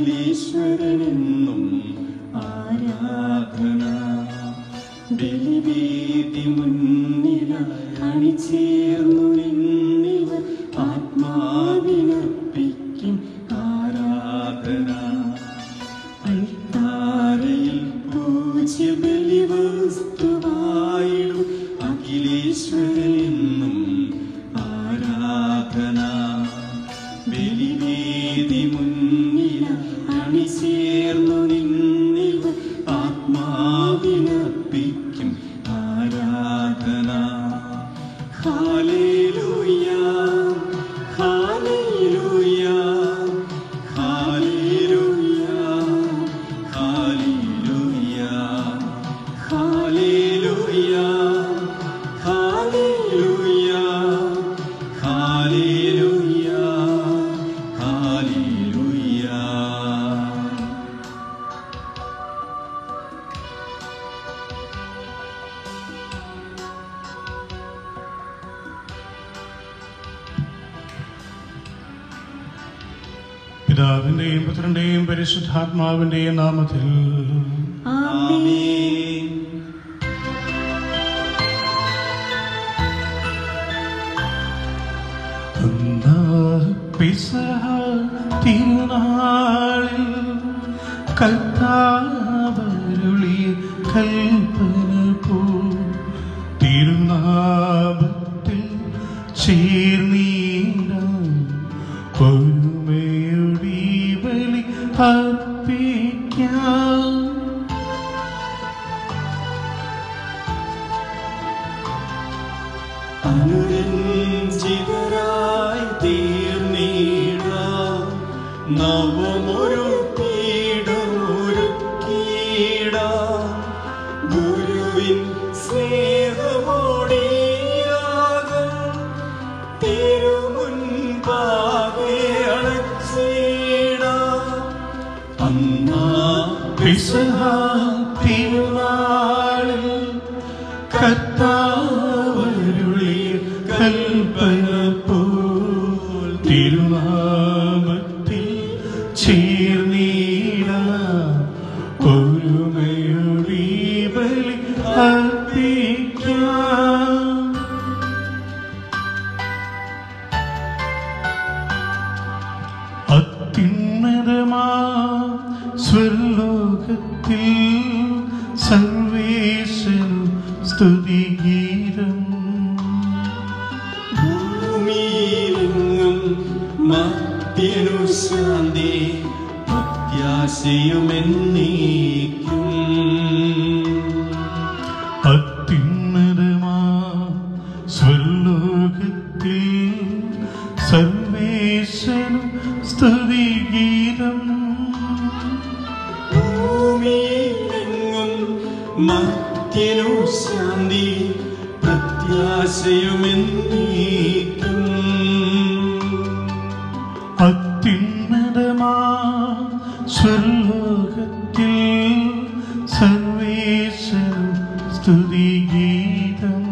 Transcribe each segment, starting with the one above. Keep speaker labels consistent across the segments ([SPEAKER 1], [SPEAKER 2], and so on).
[SPEAKER 1] അഖിലേശ്വരനെന്നും ആരാധന ബലിവേദി മുന്നില അണിചേർന്നു നിന്നിവർ ആത്മാവിനർപ്പിക്കും ആരാധന അൾത്താരയിൽ പൂജ്യ ബലിവസ്തുവായിടും അഖിലേശ്വരനെന്നും ആരാധന ബലിവേദി മുന്നില അണിചേർന്നു നിന്നിവർ ആത്മാവിനർപ്പിക്കും ആരാധന ഹാലേലൂയ ഹാലേലൂയ ഹാലേലൂയ ഹാലേലൂയ ഹാലേലൂയ ഹാലേലൂയ ഹാലേലൂയ ഹാലേലൂയ
[SPEAKER 2] പിതാവിന്റെയും പുത്രന്റെയും പരിശുദ്ധാത്മാവിന്റെയും നാമത്തിൽ
[SPEAKER 1] ആമേൻ
[SPEAKER 2] പിസഹ തിരുനാളിൽ കർത്താവരുളി കൽപ്പന പോ തിരുനാമത്തിൽ ചേർന്നീട ഒരുമയുടെ ബലി അർപ്പിക്കാം
[SPEAKER 1] അനുരഞ്ജിതരായി തീർന്നീട നവമൊരു പീഠമൊരു കീട ഗുരുവിൻ സ്നേഹമോടിയാകും തിരുമുൻപാകെ അണച്ചീട അന്നാ
[SPEAKER 2] പിസഹ തിരുനാളിൽ കർത്താവരുളി കൽപ്പന പോൽ തിരുനാമത്തിൽ ചേർന്നീട ഒരുമയുടെ ബലി അർപ്പിക്കാം അത്യുന്നതമാ സ്വർലോകത്തിൽ സർവേശനു സ്തുതിഗീതം
[SPEAKER 1] ഭൂമിയിലെങ്ങും മധ്യനു ശാന്തി പ്രത്യാശയുമെന്നേക്കും
[SPEAKER 2] അത്യുന്നതമാ സ്വർലോകത്തിൽ സർവേശനു സ്തുതിഗീതം
[SPEAKER 1] ഭൂമിയിലെങ്ങും മധ്യനു ശാന്തി പ്രത്യാശയുമെന്നേക്കും
[SPEAKER 2] അത്യുന്നതമാ സ്വർലോകത്തിൽ സർവേശനു സ്തുതിഗീതം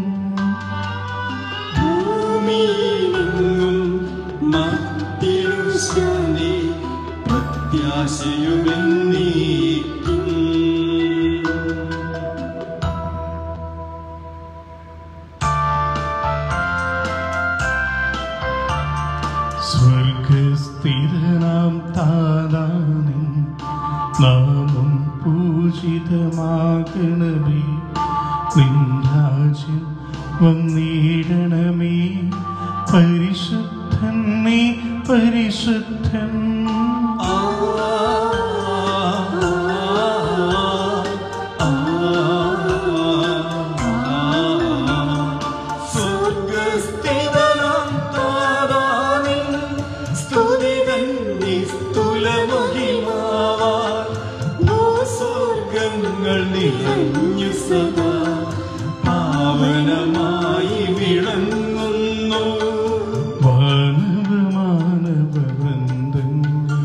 [SPEAKER 1] ഭൂമിയിലെങ്ങും മധ്യനു ശാന്തി പ്രത്യാശയുമെന്നേക്കും
[SPEAKER 2] സ്വർഗസ്ഥിരനാം താതാനിൻ നാമം പൂജിതമാകണമേ നിൻ രാജ്യം വന്നിടണമേ പരിശുദ്ധൻ നീ പരിശുദ്ധൻ
[SPEAKER 1] സ്വർഗസ്ഥിതനാം താതാനിൻ സ്തുതിതൻ നിസ്തുലമഹിമാവാൽ ഭൂസ്വർഗങ്ങൾ നിറഞ്ഞു സദാ പാവനമായി വിളങ്ങുന്നു
[SPEAKER 2] മാനവ മാനവ വൃന്ദങ്ങൾ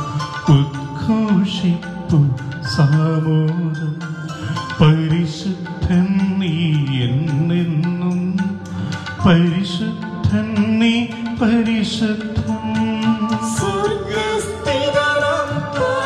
[SPEAKER 2] ഉദ്ഘോഷിപ്പു സാമോദം പരിശുദ്ധൻ നീ എന്നെന്നും പരിശുദ്ധൻ നീ പരിശുദ്ധൻ
[SPEAKER 1] സ്വർഗസ്ഥിതനാം താതാനിൻ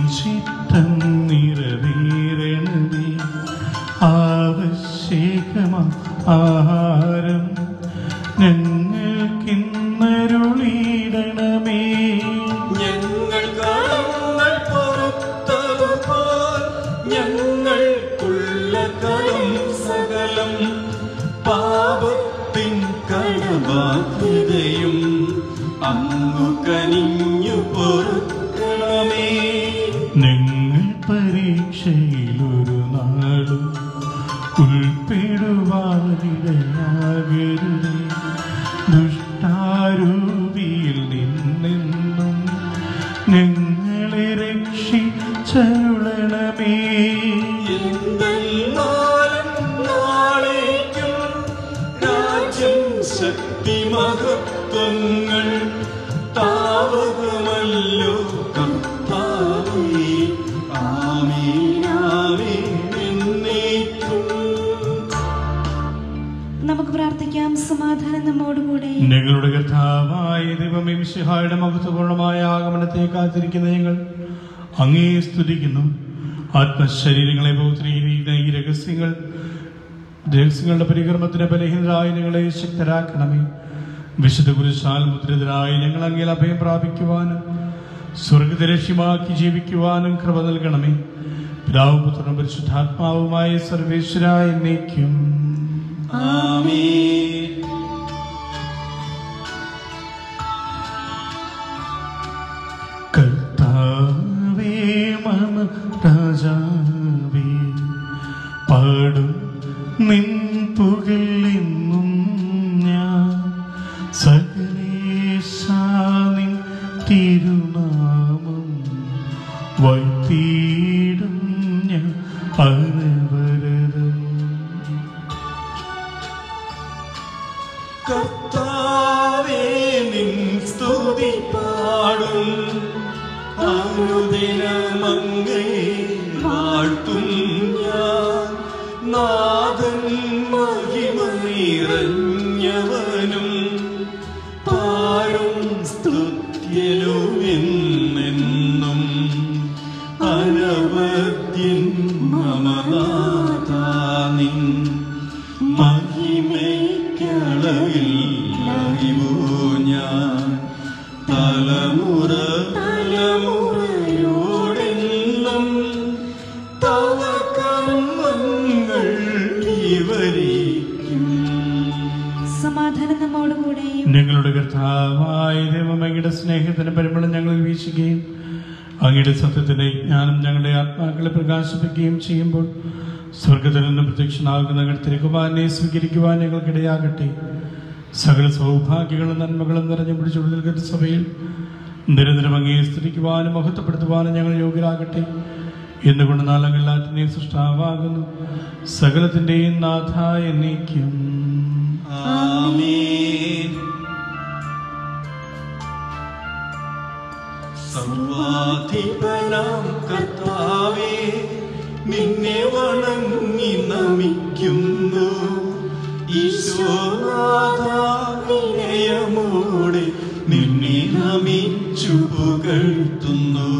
[SPEAKER 2] ചിത്തം നിറവേറണമേ ആവശ്യകമാ ആഹാരം ഞങ്ങൾക്കിന്നരുളിയിടണമേ
[SPEAKER 1] ഞങ്ങൾ കടങ്ങൾ പൊറുത്തതുപോൽ ഞങ്ങൾക്കുള്ള കടം സകലം പാപത്തിൻ കടബാധ്യതയും അങ്ങു കനിഞ്ഞു പൊറുക്കണമേ
[SPEAKER 2] ഞങ്ങൾ പരീക്ഷയിലൊരു നാളും ഉൾപ്പെടുവാനിടയാകരുതേ ദുഷ്ടാരൂപിയിൽ നിന്നെന്നും ഞങ്ങളെ രക്ഷിച്ചരുളണമേ
[SPEAKER 1] എന്തെന്നാലും നാളേക്കും രാജ്യം ശക്തി മഹത്വങ്ങൾ താവകമല്ലോ കർത്താവേ ആമേൻ ആമേൻ എന്നേക്കും
[SPEAKER 3] നമുക്ക് പ്രാർത്ഥിക്കാം സമാധാനം നമ്മോടുകൂടെ
[SPEAKER 2] ഞങ്ങളുടെ കർത്താവായ ദൈവമേ മിശിഹായുടെ മഹത്വപൂർണമായ ആഗമനത്തെ കാത്തിരിക്കുന്ന ഞങ്ങൾ അങ്ങേ സ്തുതിക്കുന്നു ആത്മശരീരങ്ങളെ പൗത്രീകരിക്കുന്ന ഈ രഹസ്യങ്ങൾ രഹസ്യങ്ങളുടെ പരികർമ്മത്തിന് ബലഹീനരായ ഞങ്ങളെ ശക്തരാക്കണമേ വിശുദ്ധ കുരിശാൽ മുദ്രിതരായി ഞങ്ങൾ അങ്ങയിൽ അഭയം പ്രാപിക്കുവാനും സ്വർഗത്തെ ലക്ഷ്യമാക്കി ജീവിക്കുവാനും കൃപ നൽകണമേ പിതാവും പുത്രനും പരിശുദ്ധാത്മാവുമായ സർവേശ്വരായ എന്നേക്കും
[SPEAKER 1] ആമേൻ
[SPEAKER 2] കർത്താവേ മമ രാജാവേ പാടും നിൻ പുകഴെന്നും ഞാൻ സകലേശാനിൻ തിരുനാമം വൈത്തീടും ഞാൻ അനവരതം
[SPEAKER 1] കർത്താവേ നിൻ സ്തുതി പാടും അനുദിനമങ്ങേ വാഴ്ത്തും ഞാൻ നാഥൻ മഹിമ നിറഞ്ഞവനും പാരും സ്തുത്യലുമെന്നെന്നും അനവദ്യൻ മമനാഥാനിൻ മഹിമയ്ക്കളവിൽ അറിവോ ഞാൻ തലമുറ തലമുറയോടെന്നും തവ കർമ്മങ്ങൾ വിവരിക്കും
[SPEAKER 3] സമാധാനം നമ്മോടുകൂടെ
[SPEAKER 2] ഞങ്ങളുടെ കർത്താവായ ദൈവം അങ്ങയുടെ സ്നേഹത്തിന് പരിമളം ഞങ്ങളിൽ വീശുകയും അങ്ങയുടെ സത്യത്തിന്റെ ജ്ഞാനം ഞങ്ങളുടെ ആത്മാക്കളെ പ്രകാശിപ്പിക്കുകയും ചെയ്യുമ്പോൾ സ്വർഗത്തിൽ നിന്ന് പ്രത്യക്ഷനാകുന്ന ഞങ്ങൾ തിരുക്കുമാരനെ സ്വീകരിക്കുവാൻ ഞങ്ങൾക്കിടയാകട്ടെ സകല സൗഭാഗ്യങ്ങളും നന്മകളും നിറഞ്ഞു പിടിച്ചുള്ള നിൽക്കുന്ന സഭയിൽ നിരന്തരം അങ്ങയെ സ്തുതിക്കുവാനും മഹത്വപ്പെടുത്തുവാനും ഞങ്ങൾ യോഗ്യരാകട്ടെ എന്നുകൊണ്ട് നാളങ്ങളെല്ലാറ്റിനെയും സൃഷ്ടാവാകുന്നു സകലത്തിന്റെയും നാഥ എന്നേക്കും
[SPEAKER 1] ആമേൻ സർവാധിപനാം കർത്താവേ നിന്നെ വണങ്ങി നമിക്കുന്നു ഈശോനാഥ വിനയമോടെ നിന്നെ നമിച്ചു പുകഴ്ത്തുന്നു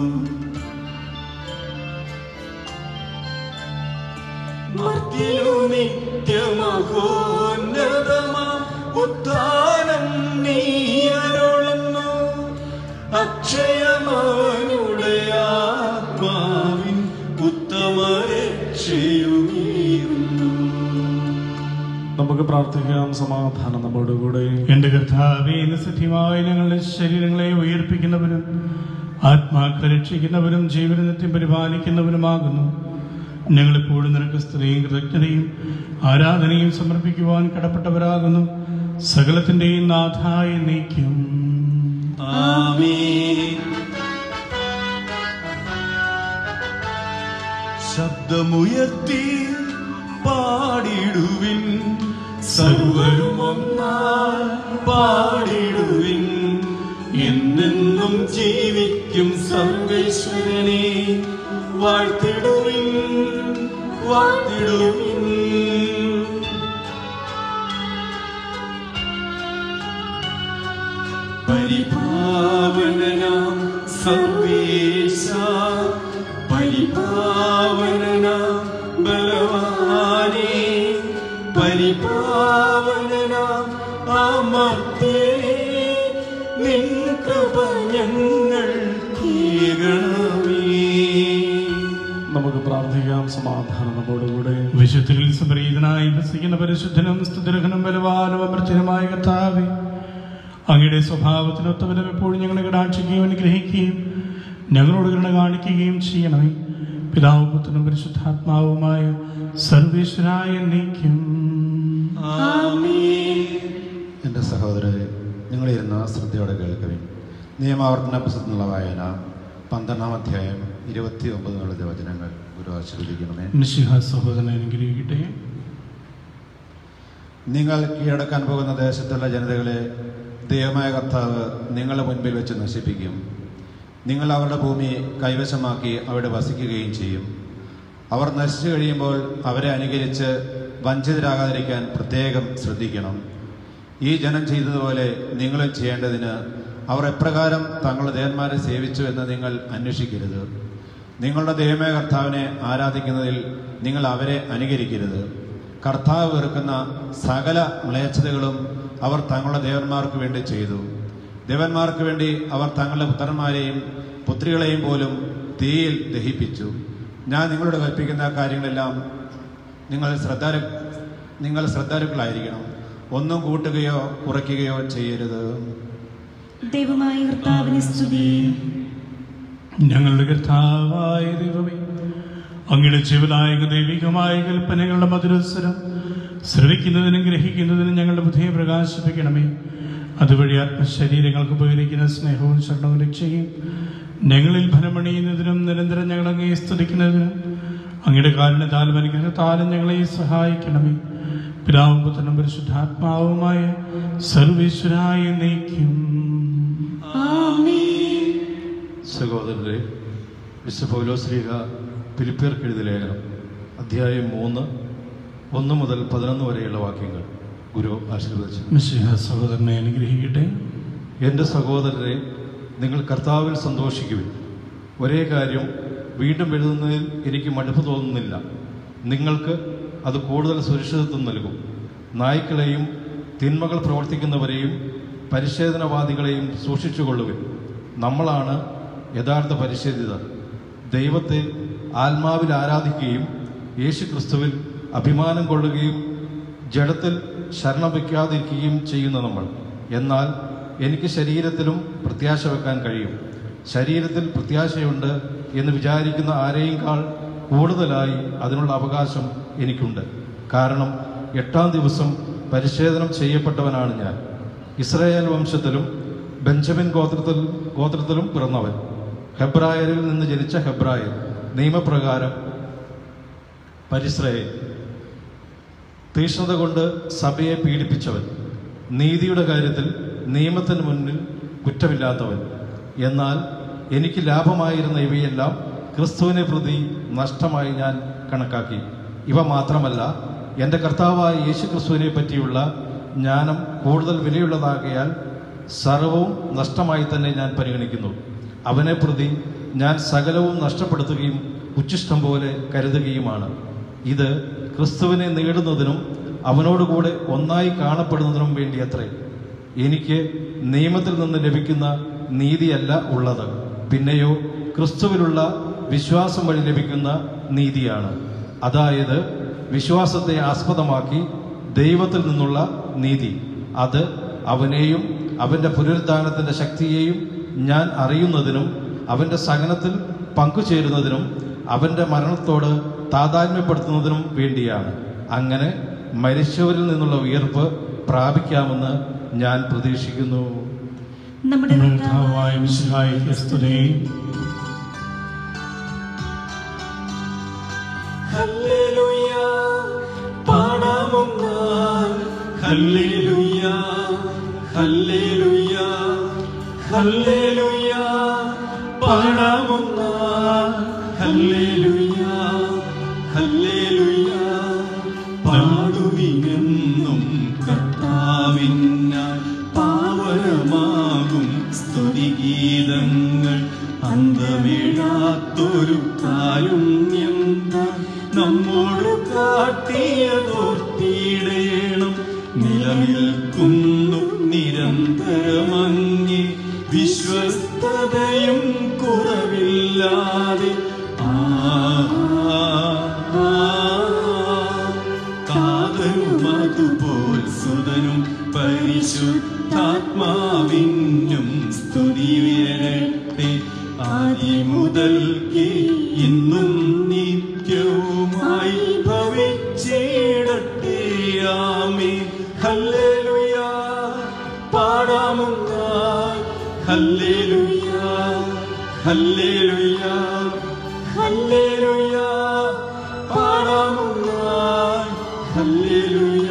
[SPEAKER 1] മർത്യനു നിത്യമഹോന്നതമാ ഉത്ഥാനം നീ അരുളുന്നു അക്ഷയമവനുടെ ആത്മാവിൻ ഉത്തമ രക്ഷയുമീറുന്നു
[SPEAKER 4] നമുക്ക് പ്രാർത്ഥിക്കാം സമാധാനം നമ്മുടെ കൂടെ
[SPEAKER 2] എന്റെ കർത്താവേ ഇന്ന് സത്യമായ ഞങ്ങളുടെ ശരീരങ്ങളെ ഉയർപ്പിക്കുന്നവനും ആത്മാക്കളെ രക്ഷിക്കുന്നവനും ജീവനത്തെ പരിപാലിക്കുന്നവനുമാകുന്നു ഞങ്ങളെപ്പോഴും നിനക്ക് സ്ത്രീയും കൃതജ്ഞതയും ആരാധനയും സമർപ്പിക്കുവാൻ കടപ്പെട്ടവരാകുന്നു സകലത്തിന്റെയും നാഥായ നീക്കും
[SPEAKER 1] ആമേൻ ശബ്ദമുയർത്തി പാടിടുവിൻ സർവരും ഒന്നായി പാടിടുവിൻ എന്നെന്നും ജീവിക്കും സർവേശ്വരനെ വാഴ്ത്തിടുവിൻ വാഴ്ത്തിടുവിൻ പരിപാവനാം സർവേശ പരിപാവന ബലവാനേ പരിപാവന അമർത്തേ നിൻ കൃപ ഞങ്ങൾ കേൾക്കണമേ
[SPEAKER 4] നമുക്ക് പ്രാർത്ഥിക്കാം സമാധാനം നമ്മോടുകൂടെ
[SPEAKER 2] വിശുദ്ധരിൽ സംപ്രീതനായി വസിക്കുന്ന പരിശുദ്ധനും സ്തുതിരഹനും ബലവാനും അമർച്ചനുമായ കർത്താവെ അങ്ങയുടെ സ്വഭാവത്തിനൊത്തവനും എപ്പോഴും ഞങ്ങളെ കടാക്ഷിക്കുകയും അനുഗ്രഹിക്കുകയും ഞങ്ങളോട് കരുണ കാണിക്കുകയും ചെയ്യണമേ പിതാവും പുത്രനും പരിശുദ്ധാത്മാവുമായ സർവേശ്വരായ നീക്കും
[SPEAKER 1] ആമേൻ
[SPEAKER 5] എൻ്റെ സഹോദരരെ നിങ്ങളിരുന്ന ശ്രദ്ധയോടെ കേൾക്കുവിൻ നിയമാവർത്തന പുസ്തകത്തിനുള്ള വായന പന്ത്രണ്ടാം അധ്യായം ഇരുപത്തി ഒമ്പത് എന്നുള്ള വചനങ്ങൾ ഗുരു ആശീർവദിക്കണമേ
[SPEAKER 2] മിശിഹ സഹോദരനെ അനുഗ്രഹിക്കട്ടെ
[SPEAKER 5] നിങ്ങൾ കീഴടക്കാൻ പോകുന്ന ദേശത്തുള്ള ജനതകളെ ദൈവമായ കർത്താവ് നിങ്ങളുടെ മുൻപിൽ വെച്ച് നശിപ്പിക്കും നിങ്ങൾ അവരുടെ ഭൂമി കൈവശമാക്കി അവിടെ വസിക്കുകയും ചെയ്യും അവർ നശിച്ചു കഴിയുമ്പോൾ അവരെ അനുകരിച്ച് വഞ്ചിതരാകാതിരിക്കാൻ പ്രത്യേകം ശ്രദ്ധിക്കണം ഈ ജനം ചെയ്തതുപോലെ നിങ്ങളും ചെയ്യേണ്ടതിന് അവർ എപ്രകാരം തങ്ങളുടെ ദേവന്മാരെ സേവിച്ചു എന്ന് നിങ്ങൾ അന്വേഷിക്കരുത് നിങ്ങളുടെ ദൈവമായ കർത്താവിനെ ആരാധിക്കുന്നതിൽ നിങ്ങൾ അവരെ അനുകരിക്കരുത് കർത്താവ് വെറുക്കുന്ന സകല മ്ലേച്ഛതകളും അവർ തങ്ങളുടെ ദേവന്മാർക്ക് വേണ്ടി ചെയ്തു ദേവന്മാർക്ക് വേണ്ടി അവർ തങ്ങളുടെ പുത്രന്മാരെയും പുത്രികളെയും പോലും തീയിൽ ദഹിപ്പിച്ചു ഞാൻ നിങ്ങളോട് കൽപ്പിക്കുന്ന കാര്യങ്ങളെല്ലാം നിങ്ങൾ ശ്രദ്ധ നിങ്ങൾ ശ്രദ്ധാലുക്കളായിരിക്കണം ഒന്നും കൂട്ടുകയോ കുറയ്ക്കുകയോ ചെയ്യരുത്
[SPEAKER 3] ദൈവമായ കർത്താവിന് സ്തുതി
[SPEAKER 2] ഞങ്ങളുടെ കർത്താവായ ദൈവമേ അങ്ങയുടെ ജീവനായക ദൈവികമായ കൽപ്പനകളുടെ മധുരസ്വരം ശ്രവിക്കുന്നതിനും ഗ്രഹിക്കുന്നതിനും ഞങ്ങളുടെ ബുദ്ധിയെ പ്രകാശിപ്പിക്കണമേ അതുവഴി ആത്മശരീരങ്ങൾക്ക് ഉപകരിക്കുന്ന സ്നേഹവും ശരണവും രക്ഷയും ഞങ്ങളിൽ ഫലമണിയുന്നതിനും നിരന്തരം ഞങ്ങളങ്ങേ സ്തുതിക്കുന്നതിനും അങ്ങയുടെ കാരണത്താലും അനുഗ്രഹത്താലും ഞങ്ങളെ സഹായിക്കണമേ പിതാവും പുത്രനും പരിശുദ്ധാത്മാവുമായ സർവേശ്വരായ നീക്കും
[SPEAKER 3] ആമേൻ
[SPEAKER 6] സഹോദരരെ വിശുദ്ധ പൗലോശ്രീക ഫിലിപ്പിയർക്ക് എഴുതിയ ലേഖനം അധ്യായം മൂന്ന് ഒന്ന് മുതൽ പതിനൊന്ന് വരെയുള്ള വാക്യങ്ങൾ ഗുരു ആശീർവദിച്ചു
[SPEAKER 2] മിശിഹ സഹോദരനെ അനുഗ്രഹിക്കട്ടെ
[SPEAKER 6] എൻ്റെ സഹോദരരെ നിങ്ങൾ കർത്താവിൽ സന്തോഷിക്കുവിൻ ഒരേ കാര്യം വീണ്ടും എഴുതുന്നതിൽ എനിക്ക് മടുപ്പ് തോന്നുന്നില്ല നിങ്ങൾക്ക് അത് കൂടുതൽ സുരക്ഷിതത്വം നൽകും നായ്ക്കളെയും തിന്മകൾ പ്രവർത്തിക്കുന്നവരെയും പരിശോധനവാദികളെയും സൂക്ഷിച്ചുകൊള്ളുവിൻ നമ്മളാണ് യഥാർത്ഥ പരിശോധിതർ ദൈവത്തെ ആത്മാവിൽ ആരാധിക്കുകയും യേശു ക്രിസ്തുവിൽ അഭിമാനം കൊള്ളുകയും ജഡത്തിൽ ശരണം വയ്ക്കാതിരിക്കുകയും ചെയ്യുന്ന നമ്മൾ എന്നാൽ എനിക്ക് ശരീരത്തിലും പ്രത്യാശ വെക്കാൻ കഴിയും ശരീരത്തിൽ പ്രത്യാശയുണ്ട് എന്ന് വിചാരിക്കുന്ന ആരെയുംകാൾ കൂടുതലായി അതിനുള്ള അവകാശം എനിക്കുണ്ട് കാരണം എട്ടാം ദിവസം പരിശോധനം ചെയ്യപ്പെട്ടവനാണ് ഞാൻ ഇസ്രായേൽ വംശത്തിലും ബെഞ്ചമിൻ ഗോത്രത്തിൽ ഗോത്രത്തിലും പിറന്നവൻ ഹെബ്രായരിൽ നിന്ന് ജനിച്ച ഹെബ്രായർ നിയമപ്രകാരം പരിശ്രയൻ തീക്ഷ്ണത കൊണ്ട് സഭയെ പീഡിപ്പിച്ചവൻ നീതിയുടെ കാര്യത്തിൽ നിയമത്തിന് മുന്നിൽ കുറ്റമില്ലാത്തവൻ എന്നാൽ എനിക്ക് ലാഭമായിരുന്ന ഇവയെല്ലാം ക്രിസ്തുവിനെ പ്രതി നഷ്ടമായി ഞാൻ കണക്കാക്കി ഇവ മാത്രമല്ല എൻ്റെ കർത്താവായ യേശു ക്രിസ്തുവിനെ പറ്റിയുള്ള ജ്ഞാനം കൂടുതൽ വിലയുള്ളതാകയാൽ സർവവും നഷ്ടമായി തന്നെ ഞാൻ പരിഗണിക്കുന്നു അവനെ പ്രതി ഞാൻ സകലവും നഷ്ടപ്പെടുത്തുകയും ഉച്ഛിഷ്ടം പോലെ കരുതുകയുമാണ് ഇത് ക്രിസ്തുവിനെ നേടുന്നതിനും അവനോടുകൂടെ ഒന്നായി കാണപ്പെടുന്നതിനും വേണ്ടിയത്രേ എനിക്ക് നിയമത്തിൽ നിന്ന് ലഭിക്കുന്ന നീതിയല്ല ഉള്ളത് പിന്നെയോ ക്രിസ്തുവിലുള്ള വിശ്വാസം വഴി ലഭിക്കുന്ന നീതിയാണ് അതായത് വിശ്വാസത്തെ ആസ്പദമാക്കി ദൈവത്തിൽ നിന്നുള്ള നീതി അത് അവനെയും അവന്റെ പുനരുദ്ധാനത്തിന്റെ ശക്തിയെയും ഞാൻ അറിയുന്നതിനും അവന്റെ സഹനത്തിൽ പങ്കുചേരുന്നതിനും അവന്റെ മരണത്തോട് താതാത്മ്യപ്പെടുത്തുന്നതിനും വേണ്ടിയാണ് അങ്ങനെ മരിച്ചവരിൽ നിന്നുള്ള ഉയർപ്പ് പ്രാപിക്കാമെന്ന് ഞാൻ പ്രതീക്ഷിക്കുന്നു
[SPEAKER 3] നമ്മുടെ
[SPEAKER 2] നമ്മുടെ
[SPEAKER 3] കർത്താവായ
[SPEAKER 2] കർത്താവായ മിശിഹായിക്ക് സ്തുതി
[SPEAKER 1] ഹല്ലേലൂയ പാടാമൊന്നാൽ ഹല്ലേലൂയ ഹല്ലേലൂയ ഹല്ലേലൂയ പാടാമൊന്നാൽ ഹല്ലേലൂയ ഹല്ലേലൂയ പാടുവിനെന്നും കർത്താവിനാൽ പാവനമാകും സ്തുതിഗീതങ്ങൾ കാത്തൊരു കാരുണ്യം താൻ നമ്മോട് കാട്ടിയതോർത്തിയിടേണം നിലനിൽക്കുന്നു നിരന്തരമങ്ങി വിശ്വസ്തതയും കുറവില്ലാതെ ആ കാതരും അതുപോൽ സുതനും പരിശുദ്ധാത്മാവിനും സ്തുതിയുയരട്ടെ ആദിമുതൽക്ക് ഇന്നും നിത്യവുമായി ഭവിച്ചിടട്ടെ ആമേ ഹല്ലേലൂയ പാടാമുന്നായി ഹല്ലേലൂയ ഹല്ലേലൂയ ഹല്ലേലൂയ പാടാമുന്നായി ഹല്ലേലൂയ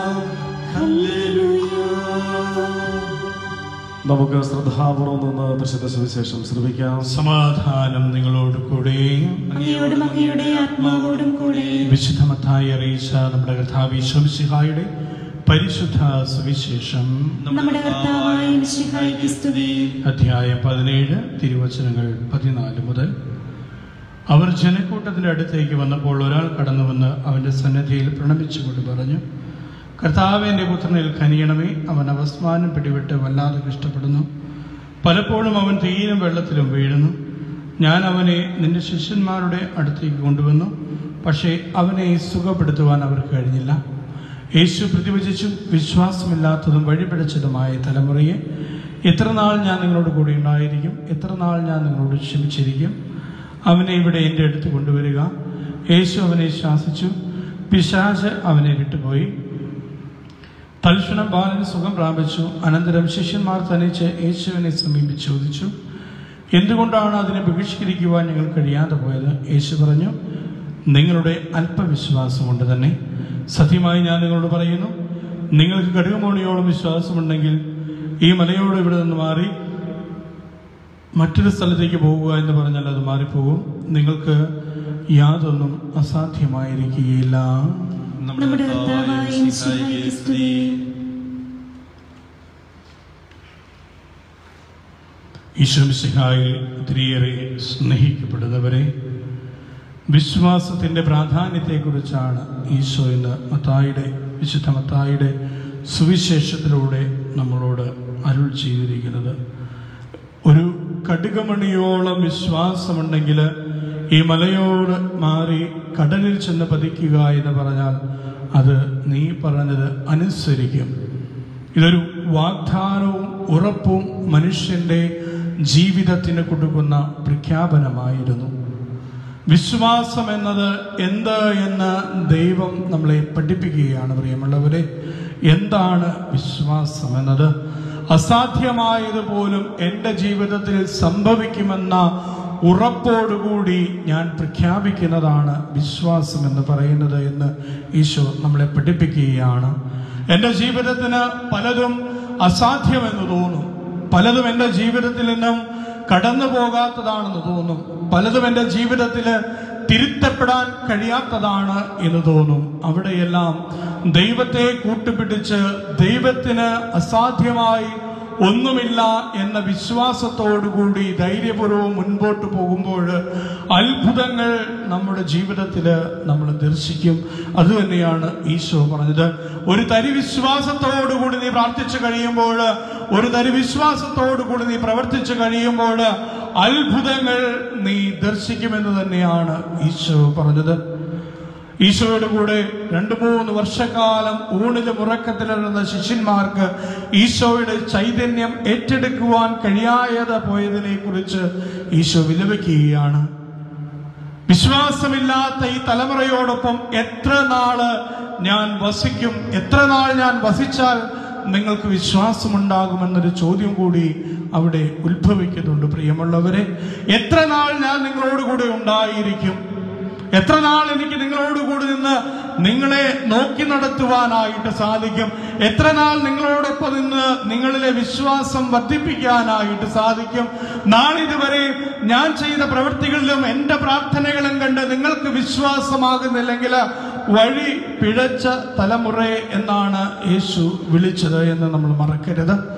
[SPEAKER 1] ഹല്ലേലൂയ
[SPEAKER 4] നമുക്ക് ശ്രദ്ധാപൂർവം നിന്ന് പ്രസിദ്ധ സുവിശേഷം ശ്രമിക്കാം
[SPEAKER 2] സമാധാനം നിങ്ങളോട് കൂടെ
[SPEAKER 3] അങ്ങയോടും അങ്ങയുടെ ആത്മാവോടും കൂടെ
[SPEAKER 2] വിശുദ്ധമത്തായി അറിയിച്ച നമ്മുടെ കർത്താവിശ്വംസിഹായുടെ പരിശുദ്ധ സുവിശേഷം
[SPEAKER 3] നമ്മുടെ കർത്താവായ മിശിഹായ്ക്ക് സ്തുതി
[SPEAKER 2] അധ്യായം പതിനേഴ് തിരുവചനങ്ങൾ പതിനാല് മുതൽ അവർ ജനക്കൂട്ടത്തിന്റെ അടുത്തേക്ക് വന്നപ്പോൾ ഒരാൾ കടന്നു വന്ന് അവന്റെ സന്നദ്ധിയിൽ പ്രണമിച്ചുകൊണ്ട് പറഞ്ഞു കർത്താവ് എൻ്റെ പുത്രനിൽ കനിയണമേ അവൻ അവസ്മാനം പിടിവിട്ട് വല്ലാതെ കഷ്ടപ്പെടുന്നു പലപ്പോഴും അവൻ തീയിലും വെള്ളത്തിലും വീഴുന്നു ഞാൻ അവനെ നിന്റെ ശിഷ്യന്മാരുടെ അടുത്തേക്ക് കൊണ്ടുവന്നു പക്ഷേ അവനെ സുഖപ്പെടുത്തുവാൻ അവർക്ക് കഴിഞ്ഞില്ല യേശു പ്രതിവചിച്ചു വിശ്വാസമില്ലാത്തതും വഴിപിടച്ചതുമായ തലമുറയെ എത്ര നാൾ ഞാൻ നിങ്ങളോട് കൂടി ഉണ്ടായിരിക്കും എത്ര നാൾ ഞാൻ നിങ്ങളോട് ക്ഷമിച്ചിരിക്കും അവനെ ഇവിടെ എൻ്റെ അടുത്ത് കൊണ്ടുവരിക യേശു അവനെ ശാസിച്ചു പിശാച് അവനെ വിട്ടുപോയി തൽക്ഷണം ബാലന് സുഖം പ്രാപിച്ചു അനന്തരം ശിഷ്യന്മാർ തനിച്ച് യേശുവിനെ സമീപിച്ച് ചോദിച്ചു എന്തുകൊണ്ടാണ് അതിനെ ബഹിഷ്കരിക്കുവാൻ ഞങ്ങൾ കഴിയാതെ പോയത് യേശു പറഞ്ഞു നിങ്ങളുടെ അല്പവിശ്വാസം കൊണ്ട് തന്നെ സത്യമായി ഞാൻ നിങ്ങളോട് പറയുന്നു നിങ്ങൾക്ക് കടുകുമോണിയോളം വിശ്വാസമുണ്ടെങ്കിൽ ഈ മലയോട് ഇവിടെ നിന്ന് മാറി മറ്റൊരു സ്ഥലത്തേക്ക് പോകുക എന്ന് പറഞ്ഞാൽ അത് മാറിപ്പോകും നിങ്ങൾക്ക് യാതൊന്നും അസാധ്യമായിരിക്കുകയില്ല
[SPEAKER 3] നമ്മുടെ കർത്താവായ മിശിഹായ്ക്ക് സ്തുതി
[SPEAKER 2] ഈശ്വമിസിഹായിൽ ഒത്തിരിയേറെ സ്നേഹിക്കപ്പെടുന്നവരെ വിശ്വാസത്തിൻ്റെ പ്രാധാന്യത്തെക്കുറിച്ചാണ് ഈശോ ഇന്ന് മത്തായിയുടെ വിശുദ്ധ മത്തായിയുടെ സുവിശേഷത്തിലൂടെ നമ്മളോട് അരുൾ ചെയ്തിരിക്കുന്നത് ഒരു കടുകമണിയോളം വിശ്വാസമുണ്ടെങ്കിൽ ഈ മലയോട് മാറി കടലിൽ ചെന്ന് പതിക്കുക എന്ന് പറഞ്ഞാൽ അത് നീ പറഞ്ഞത് അനുസരിക്കും ഇതൊരു വാഗ്ദാനവും ഉറപ്പും മനുഷ്യന്റെ ജീവിതത്തിന് കൊടുക്കുന്ന പ്രഖ്യാപനമായിരുന്നു വിശ്വാസം എന്നത് എന്ത് എന്ന് ദൈവം നമ്മളെ പഠിപ്പിക്കുകയാണ് പ്രിയമുള്ളവരെ എന്താണ് വിശ്വാസം എന്നത് അസാധ്യമായതുപോലും എൻ്റെ ജീവിതത്തിൽ സംഭവിക്കുമെന്ന ഉറപ്പോടുകൂടി ഞാൻ പ്രഖ്യാപിക്കുന്നതാണ് വിശ്വാസം എന്ന് പറയുന്നത് എന്ന് ഈശോ നമ്മളെ പഠിപ്പിക്കുകയാണ് എൻ്റെ ജീവിതത്തിന് പലതും അസാധ്യമെന്ന് തോന്നും പലതും എൻ്റെ ജീവിതത്തിൽ നിന്നും കടന്നു പോകാത്തതാണെന്ന് തോന്നും പലതും എൻ്റെ ജീവിതത്തിൽ തിരുത്തപ്പെടാൻ കഴിയാത്തതാണ് എന്ന് തോന്നും അവിടെയെല്ലാം ദൈവത്തെ കൂട്ടുപിടിച്ച് ദൈവത്തിന് അസാധ്യമായി ഒന്നുമില്ല എന്ന വിശ്വാസത്തോടുകൂടി ധൈര്യപൂർവ്വം മുൻപോട്ട് പോകുമ്പോൾ അത്ഭുതങ്ങൾ നമ്മുടെ ജീവിതത്തിൽ നമ്മൾ ദർശിക്കും അതുതന്നെയാണ് ഈശോ പറഞ്ഞത് ഒരു തരി വിശ്വാസത്തോടുകൂടി നീ പ്രാർത്ഥിച്ചു കഴിയുമ്പോൾ ഒരു തരി വിശ്വാസത്തോടുകൂടി നീ പ്രവർത്തിച്ചു കഴിയുമ്പോൾ അത്ഭുതങ്ങൾ നീ ദർശിക്കുമെന്ന് തന്നെയാണ് ഈശോ പറഞ്ഞത് ഈശോയുടെ കൂടെ രണ്ടു മൂന്ന് വർഷക്കാലം ഊണിലും ഉറക്കത്തിലിരുന്ന ശിഷ്യന്മാർക്ക് ഈശോയുടെ ചൈതന്യം ഏറ്റെടുക്കുവാൻ കഴിയാതെ പോയതിനെ കുറിച്ച് ഈശോ വിലപിക്കുകയാണ് വിശ്വാസമില്ലാത്ത ഈ തലമുറയോടൊപ്പം എത്ര നാള് ഞാൻ വസിക്കും എത്ര നാൾ ഞാൻ വസിച്ചാൽ നിങ്ങൾക്ക് വിശ്വാസമുണ്ടാകുമെന്നൊരു ചോദ്യം കൂടി അവിടെ ഉത്ഭവിക്കുന്നുണ്ട് പ്രിയമുള്ളവരെ എത്ര നാൾ ഞാൻ നിങ്ങളോട് കൂടെ ഉണ്ടായിരിക്കും എത്ര നാൾ എനിക്ക് നിങ്ങളോട് കൂടി നിന്ന് നിങ്ങളെ നോക്കി നടത്തുവാനായിട്ട് സാധിക്കും എത്ര നാൾ നിങ്ങളോടൊപ്പം നിന്ന് നിങ്ങളിലെ വിശ്വാസം വർദ്ധിപ്പിക്കാനായിട്ട് സാധിക്കും നാളിതുവരെ ഞാൻ ചെയ്ത പ്രവൃത്തികളിലും എൻ്റെ പ്രാർത്ഥനകളും കണ്ട് നിങ്ങൾക്ക് വിശ്വാസമാകുന്നില്ലെങ്കിൽ വഴി പിഴച്ച തലമുറ എന്നാണ് യേശു വിളിച്ചത് എന്ന് നമ്മൾ മറക്കരുത്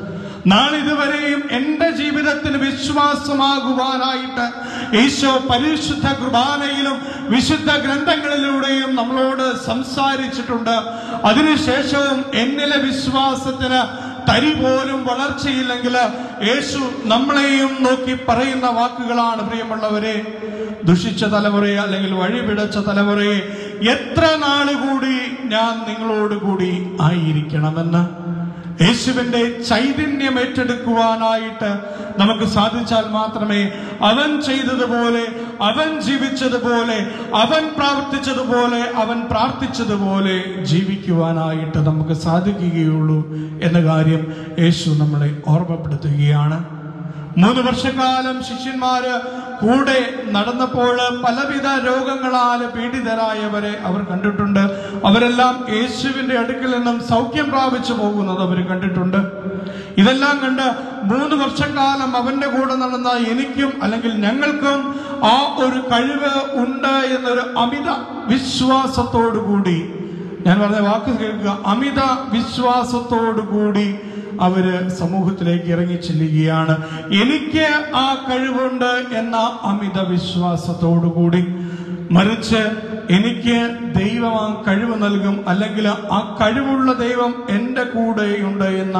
[SPEAKER 2] നാളിതുവരെയും എൻ്റെ ജീവിതത്തിന് വിശ്വാസമാകുവാനായിട്ട് ഈശോ പരിശുദ്ധ കുർബാനയിലും വിശുദ്ധ ഗ്രന്ഥങ്ങളിലൂടെയും നമ്മളോട് സംസാരിച്ചിട്ടുണ്ട് അതിനുശേഷവും എന്നിലെ വിശ്വാസത്തിന് തരി പോലും വളർച്ചയില്ലെങ്കിൽ യേശു നമ്മളെയും നോക്കി പറയുന്ന വാക്കുകളാണ് പ്രിയമുള്ളവരെ ദുഷിച്ച തലമുറയെ അല്ലെങ്കിൽ വഴിപിടച്ച തലമുറയെ എത്ര നാളുകൂടി ഞാൻ നിങ്ങളോട് കൂടി ആയിരിക്കണമെന്ന് യേശുവിന്റെ ചൈതന്യം ഏറ്റെടുക്കുവാനായിട്ട് നമുക്ക് സാധിച്ചാൽ മാത്രമേ അവൻ ചെയ്തതുപോലെ അവൻ ജീവിച്ചതുപോലെ അവൻ പ്രവർത്തിച്ചതുപോലെ അവൻ പ്രാർത്ഥിച്ചതുപോലെ ജീവിക്കുവാനായിട്ട് നമുക്ക് സാധിക്കുകയുള്ളൂ എന്ന കാര്യം യേശു നമ്മളെ ഓർമ്മപ്പെടുത്തുകയാണ് മൂന്ന് വർഷക്കാലം ശിഷ്യന്മാര് കൂടെ നടന്നപ്പോൾ പലവിധ രോഗങ്ങളാൽ പീഡിതരായവരെ അവർ കണ്ടിട്ടുണ്ട് അവരെല്ലാം യേശുവിന്റെ അടുക്കിൽ നിന്നും സൗഖ്യം പ്രാപിച്ചു പോകുന്നത് അവർ കണ്ടിട്ടുണ്ട് ഇതെല്ലാം കണ്ട് മൂന്ന് വർഷക്കാലം അവന്റെ കൂടെ നടന്ന എനിക്കും അല്ലെങ്കിൽ ഞങ്ങൾക്കും ആ ഒരു കഴിവ് ഉണ്ട് എന്നൊരു അമിത വിശ്വാസത്തോടു കൂടി ഞാൻ പറഞ്ഞ വാക്ക് കേൾക്കുക അമിത വിശ്വാസത്തോടു കൂടി അവര് സമൂഹത്തിലേക്ക് ഇറങ്ങി ചെല്ലുകയാണ് എനിക്ക് ആ കഴിവുണ്ട് എന്ന അമിത വിശ്വാസത്തോടു കൂടി മറിച്ച് എനിക്ക് ദൈവം ആ കഴിവ് നൽകും അല്ലെങ്കിൽ ആ കഴിവുള്ള ദൈവം എൻ്റെ കൂടെയുണ്ട് എന്ന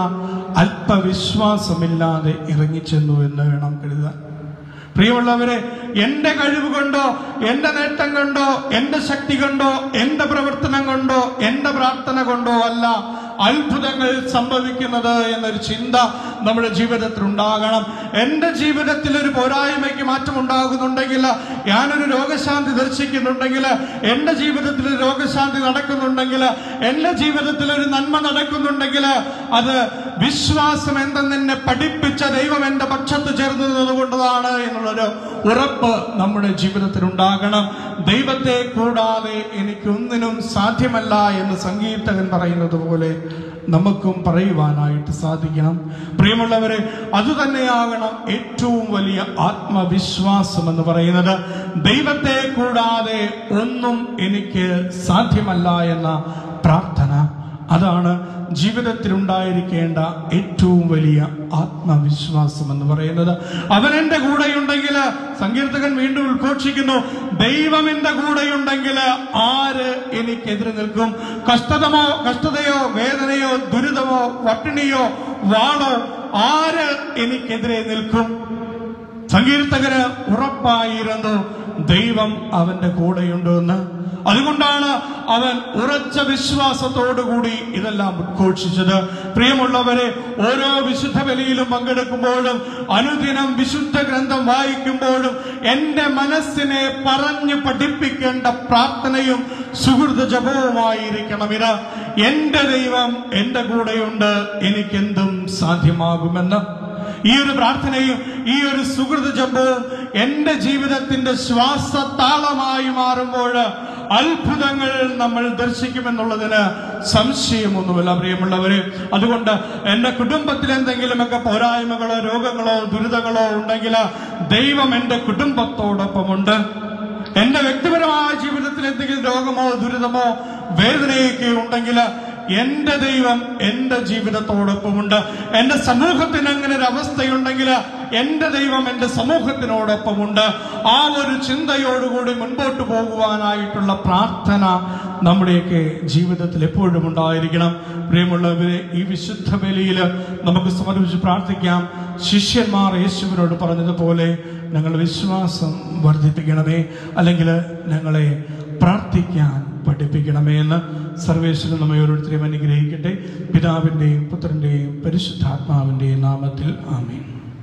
[SPEAKER 2] അല്പവിശ്വാസമില്ലാതെ ഇറങ്ങിച്ചെന്നു എന്ന് വേണം കരുതാൻ പ്രിയമുള്ളവരെ എന്റെ കഴിവ് കൊണ്ടോ എന്റെ നേട്ടം കൊണ്ടോ എന്റെ ശക്തി കൊണ്ടോ എന്റെ പ്രവർത്തനം കൊണ്ടോ എന്റെ പ്രാർത്ഥന കൊണ്ടോ അല്ല അത്ഭുതങ്ങൾ സംഭവിക്കുന്നത് എന്നൊരു ചിന്ത നമ്മുടെ ജീവിതത്തിൽ ഉണ്ടാകണം എന്റെ ജീവിതത്തിൽ ഒരു പോരായ്മയ്ക്ക് മാറ്റം ഉണ്ടാകുന്നുണ്ടെങ്കിൽ ഞാനൊരു രോഗശാന്തി ദർശിക്കുന്നുണ്ടെങ്കിൽ എന്റെ ജീവിതത്തിൽ ഒരു രോഗശാന്തി നടക്കുന്നുണ്ടെങ്കിൽ എന്റെ ജീവിതത്തിൽ ഒരു നന്മ നടക്കുന്നുണ്ടെങ്കിൽ അത് വിശ്വാസം എന്തെന്നെ പഠിപ്പിച്ച ദൈവം എന്റെ പക്ഷത്ത് ചേർന്ന് നിന്നുകൊണ്ടതാണ് എന്നുള്ളൊരു ഉറപ്പ് നമ്മുടെ ജീവിതത്തിൽ ഉണ്ടാകണം ദൈവത്തെ കൂടാതെ എനിക്കൊന്നിനും സാധ്യമല്ല എന്ന് സംഗീതകൻ പറയുന്നത് പോലെ നമുക്കും പറയുവാനായിട്ട് സാധിക്കണം പ്രിയമുള്ളവരെ അതുതന്നെയാകണം ഏറ്റവും വലിയ ആത്മവിശ്വാസം എന്ന് പറയുന്നത് ദൈവത്തെ കൂടാതെ ഒന്നും എനിക്ക് സാധ്യമല്ല എന്ന പ്രാർത്ഥന അതാണ് ജീവിതത്തിൽ ഉണ്ടായിരിക്കേണ്ട ഏറ്റവും വലിയ ആത്മവിശ്വാസം എന്ന് പറയുന്നത് അവൻ എന്റെ കൂടെയുണ്ടെങ്കിൽ സങ്കീർത്തകൻ വീണ്ടും ഉദ്ഘോഷിക്കുന്നു ദൈവം എന്റെ കൂടെയുണ്ടെങ്കിൽ ആര് എനിക്കെതിരെ നിൽക്കും കഷ്ടതമോ കഷ്ടതയോ വേദനയോ ദുരിതമോ പട്ടിണിയോ വാണോ ആര് എനിക്കെതിരെ നിൽക്കും സങ്കീർത്തകന് ഉറപ്പായിരുന്നു ദൈവം അവന്റെ കൂടെയുണ്ടെന്ന് അതുകൊണ്ടാണ് അവൻ ഉറച്ച വിശ്വാസത്തോടുകൂടി ഇതെല്ലാം ഉദ്ഘോഷിച്ചത് പ്രിയമുള്ളവരെ ഓരോ വിശുദ്ധ ബലിയിലും പങ്കെടുക്കുമ്പോഴും അനുദിനം വിശുദ്ധ ഗ്രന്ഥം വായിക്കുമ്പോഴും എന്റെ മനസ്സിനെ പറഞ്ഞു പഠിപ്പിക്കേണ്ട പ്രാർത്ഥനയും സുഹൃത ജപവുമായിരിക്കണം ഇത് എന്റെ ദൈവം എന്റെ കൂടെയുണ്ട് എനിക്കെന്തും സാധ്യമാകുമെന്ന് ഈ ഒരു പ്രാർത്ഥനയും ഈ ഒരു സുഹൃത ജപവും എന്റെ ജീവിതത്തിന്റെ ശ്വാസതാളമായി മാറുമ്പോൾ അത്ഭുതങ്ങൾ നമ്മൾ ദർശിക്കുമെന്നുള്ളതിന് സംശയമൊന്നുമില്ല പ്രിയമുള്ളവരെ അതുകൊണ്ട് എന്റെ കുടുംബത്തിൽ എന്തെങ്കിലുമൊക്കെ പോരായ്മകളോ രോഗങ്ങളോ ദുരിതങ്ങളോ ഉണ്ടെങ്കിൽ ദൈവം എന്റെ കുടുംബത്തോടൊപ്പമുണ്ട് എന്റെ വ്യക്തിപരമായ ജീവിതത്തിൽ എന്തെങ്കിലും രോഗമോ ദുരിതമോ വേദനയൊക്കെ ഉണ്ടെങ്കിൽ എന്റെ ദൈവം എന്റെ ജീവിതത്തോടൊപ്പമുണ്ട് എന്റെ സമൂഹത്തിന് അങ്ങനെ ഒരു അവസ്ഥയുണ്ടെങ്കിൽ എന്റെ ദൈവം എന്റെ സമൂഹത്തിനോടൊപ്പമുണ്ട് ആ ഒരു ചിന്തയോടുകൂടി മുൻപോട്ട് പോകുവാനായിട്ടുള്ള പ്രാർത്ഥന നമ്മുടെയൊക്കെ ജീവിതത്തിൽ എപ്പോഴും ഉണ്ടായിരിക്കണം പ്രിയമുള്ളവരെ ഈ വിശുദ്ധ ബലിയിൽ നമുക്ക് സമർപ്പിച്ച് പ്രാർത്ഥിക്കാം ശിഷ്യന്മാർ യേശുവിനോട് പറഞ്ഞതുപോലെ ഞങ്ങൾ വിശ്വാസം വർദ്ധിപ്പിക്കണമേ അല്ലെങ്കിൽ ഞങ്ങളെ പ്രാർത്ഥിക്കാൻ പഠിപ്പിക്കണമേ എന്ന് സർവേശ്വരൻ നമ്മെ ഓരോരുത്തരെയും അനുഗ്രഹിക്കട്ടെ പിതാവിൻ്റെയും പുത്രൻ്റെയും പരിശുദ്ധാത്മാവിൻ്റെയും നാമത്തിൽ ആമേൻ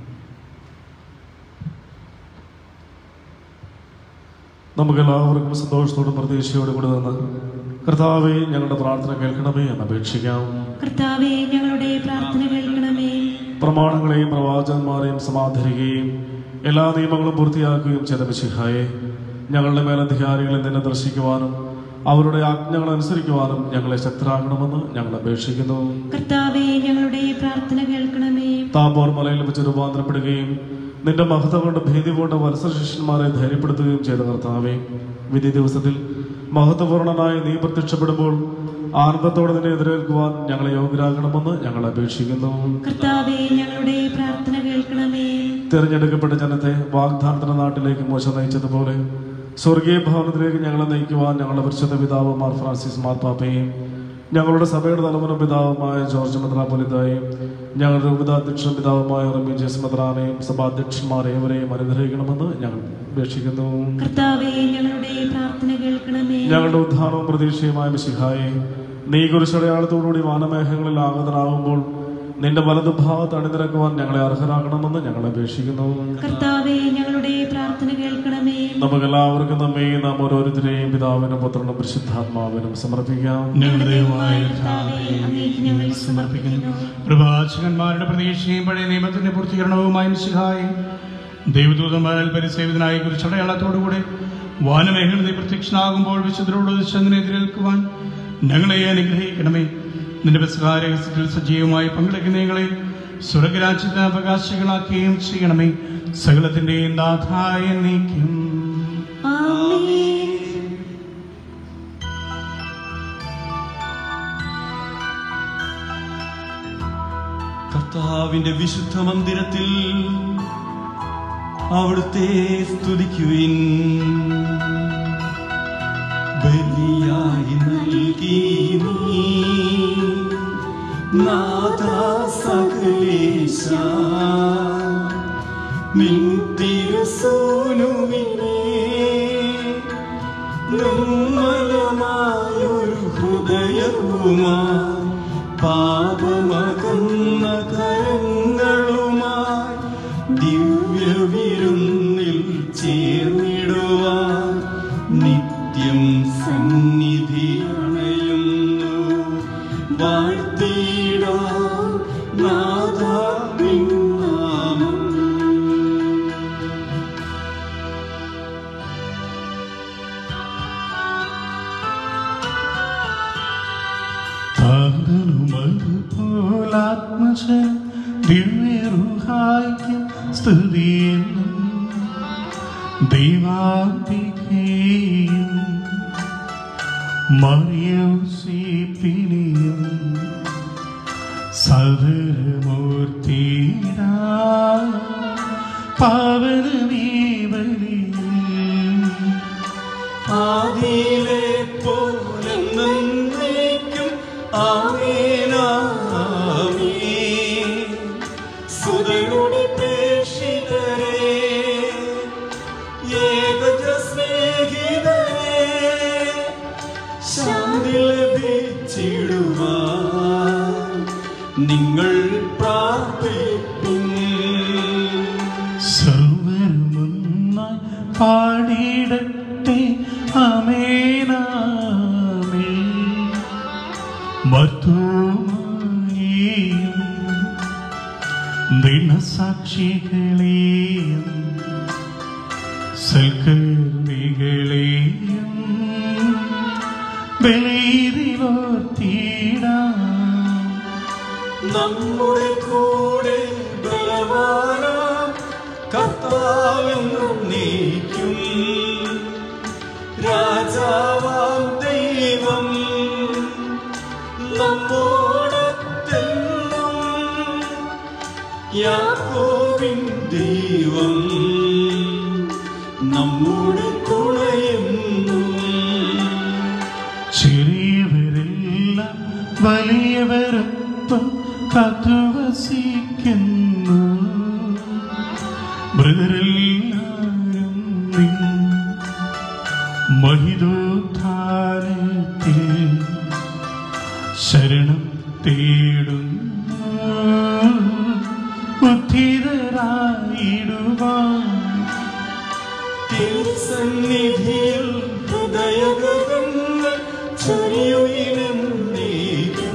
[SPEAKER 4] നമുക്കെല്ലാവർക്കും സന്തോഷത്തോടും പ്രതീക്ഷയോടും കൂടി നിന്ന് കർത്താവെ ഞങ്ങളുടെ പ്രാർത്ഥന കേൾക്കണമേ എന്ന് അപേക്ഷിക്കാം
[SPEAKER 3] കർത്താവെ ഞങ്ങളുടെ പ്രാർത്ഥന കേൾക്കണമേ
[SPEAKER 4] പ്രമാണങ്ങളെയും പ്രവാചകന്മാരെയും സമാധരിക്കുകയും എല്ലാ നിയമങ്ങളും പൂർത്തിയാക്കുകയും ചെയ്ത മിശിഹായെ ഞങ്ങളുടെ മേലധികാരികളെ നിന്നെ ദർശിക്കുവാനും അവരുടെ ആജ്ഞകൾ അനുസരിക്കുവാനും ഞങ്ങളെ ശക്തരാകണമെന്ന് ഞങ്ങൾ അപേക്ഷിക്കുന്നു
[SPEAKER 3] കർത്താവെ ഞങ്ങളുടെ പ്രാർത്ഥന കേൾക്കണമേ
[SPEAKER 4] താബോർ മലയിൽ വെച്ച് രൂപാന്തരപ്പെടുകയും നിന്റെ മഹത്വം കൊണ്ട് ഭീതി കൊണ്ട് വത്സര ശിഷ്യന്മാരെ ധൈര്യപ്പെടുത്തുകയും ചെയ്ത കർത്താവെ വിധി ദിവസത്തിൽ മഹത്വപൂർണനായി നീ പ്രത്യക്ഷപ്പെടുമ്പോൾ ആനന്ദത്തോടെ നിന്നെ എതിരേൽക്കുവാൻ ഞങ്ങളെ യോഗ്യരാക്കണമെന്ന് ഞങ്ങൾ അപേക്ഷിക്കുന്നു
[SPEAKER 3] കർത്താവെ ഞങ്ങളുടെ പ്രാർത്ഥന കേൾക്കണമേ
[SPEAKER 4] തിരഞ്ഞെടുക്കപ്പെട്ട ജനത്തെ വാഗ്ദാനത്തിന്റെ നാട്ടിലേക്ക് മോശ നയിച്ചതുപോലെ സ്വർഗീയ ഭവനത്തിലേക്ക് ഞങ്ങളെ നയിക്കുവാൻ ഞങ്ങളുടെ പരിശുദ്ധ പിതാവ് മാർ ഫ്രാൻസിസ് മാർപ്പാപ്പയും ഞങ്ങളുടെ സഭയുടെ തലമുറ പിതാവുമായ ജോർജ് മെത്രാപൊലിതായും ഞങ്ങളുടെ ഉപതാധ്യക്ഷ പിതാവുമായ റമി ജെസ് മെത്രാനെയും സഭാധ്യക്ഷന്മാരെ ഇവരെയും അനുഗ്രഹിക്കണമെന്ന് ഞങ്ങൾ അപേക്ഷിക്കുന്നു
[SPEAKER 3] കർത്താവെ ഞങ്ങളുടെ പ്രാർത്ഥന കേൾക്കണമേ
[SPEAKER 4] ഞങ്ങളുടെ ഉദ്ധാനവും പ്രതീക്ഷയുമായ മിശിഹായെ നീ കുരിശടയാളത്തോടുകൂടി വാനമേഘങ്ങളിൽ ആഗതനാകുമ്പോൾ നിന്റെ വലതുഭാഗത്ത് അണിനിരക്കുവാൻ ഞങ്ങളെ അർഹരാക്കണമെന്ന് ഞങ്ങൾ അപേക്ഷിക്കുന്നു
[SPEAKER 3] കർത്താവെ ഞങ്ങളുടെ പ്രാർത്ഥന കേൾക്കണമേ
[SPEAKER 4] നമുക്കെല്ലാവർക്കും നമ്മെ നാം ഓരോരുത്തരെയും പിതാവിനും പുത്രനും പരിശുദ്ധാത്മാവിനും സമർപ്പിക്കാം
[SPEAKER 2] ഞങ്ങളുടെ ദൈവമായ
[SPEAKER 3] കർത്താവെ
[SPEAKER 2] കർത്താവേ,
[SPEAKER 3] അങ്ങേക്ക് ഞങ്ങൾ സമർപ്പിക്കുന്നു
[SPEAKER 2] പ്രവാചകന്മാരുടെ പ്രതീക്ഷയും പഴയ നിയമത്തിന്റെ പൂർത്തീകരണവുമായി മിശിഹായി ദൈവദൂതന്മാരാൽ പരിസേവിതനായി കുറിച്ചടയാളത്തോടുകൂടി വാനമേഖല നീ പ്രത്യക്ഷനാകുമ്പോൾ വിശുദ്ധരോട് ചങ്ങനെ എതിരേൽക്കുവാൻ ഞങ്ങളെ അനുഗ്രഹിക്കണമേ നിന്റെ ബസ്കാരഹസ്യത്തിൽ സജീവമായി പങ്കെടുക്കുന്ന ഞങ്ങളെ സ്വർഗരാജ്യത്തിന് അവകാശികളാക്കുകയും ചെയ്യണമേ സകലത്തിന്റെയും നാഥായ നീക്കും
[SPEAKER 3] ആമേൻ
[SPEAKER 1] കർത്താവിന്റെ വിശുദ്ധ മന്ദിരത്തിൽ അവിടുത്തെ സ്തുതിക്കുവിൻ ബലിയായി നൽകി നീ നാഥാ സകലേശ നിൻ തിരുസൂനുവിനെ നിർമ്മലമായൊരു ഹൃദയവുമായി പാപമകന്ന കരങ്ങളുമായി ദിവ്യവിരുന്നിൽ ചേർന്നിടുവാൻ നിത്യം സന്നിധി അണയുന്നു വാഴ്ത്തിയിടാം നാഥാ നിൻ നാമം
[SPEAKER 2] താതനുമതുപോലാത്മജ ദിവ്യറുഹായ്ക്ക് സ്തുതിയെന്നും ദൈവാന്തികയും മറിയോസിപ്പിനെയും സദരമൂർത്തിയിട പാവനമീ ബലിയും
[SPEAKER 1] ആദിയിലെ പോലെ നന്നേക്കും ആമേനാമേ സുതയുടെ പ്രേക്ഷിതരെ ഏകജ സ്നേഹിതരെ ശാന്തി ലഭിച്ചിടുവാൻ നിങ്ങൾ പ്രാർത്ഥിപ്പിൻ
[SPEAKER 2] സർവരുമൊന്നായി പാടിയിടട്ടെ അമേനാമേ മർത്തോമായെയും ദിനസാക്ഷികളെയും സൽക്കർമ്മികളെയും ബലിയിലോർത്തിടാം
[SPEAKER 1] നമ്മുടെ കൂടെ ബലവാന കർത്താവെന്നും നീക്കും രാജാവാം ദൈവം നമ്മോടത്തെന്നും യാക്കോവിൻ ദൈവം നമ്മുടെ തുണയെന്നും
[SPEAKER 2] ചെറിയവരെല്ലാം വലിയവരൊപ്പം കാത്തുവസിക്കുന്നു മൃതരെല്ലാരും നിൻ മഹിതോത്ഥാനത്തിൽ ശരണം തേടുന്നു ഉദ്ധിതരായിടുവാൻ
[SPEAKER 1] തിരുസന്നിധിയിൽ ഹൃദയഗതങ്ങൾ ചൊരിയുയിലെന്നേക്കും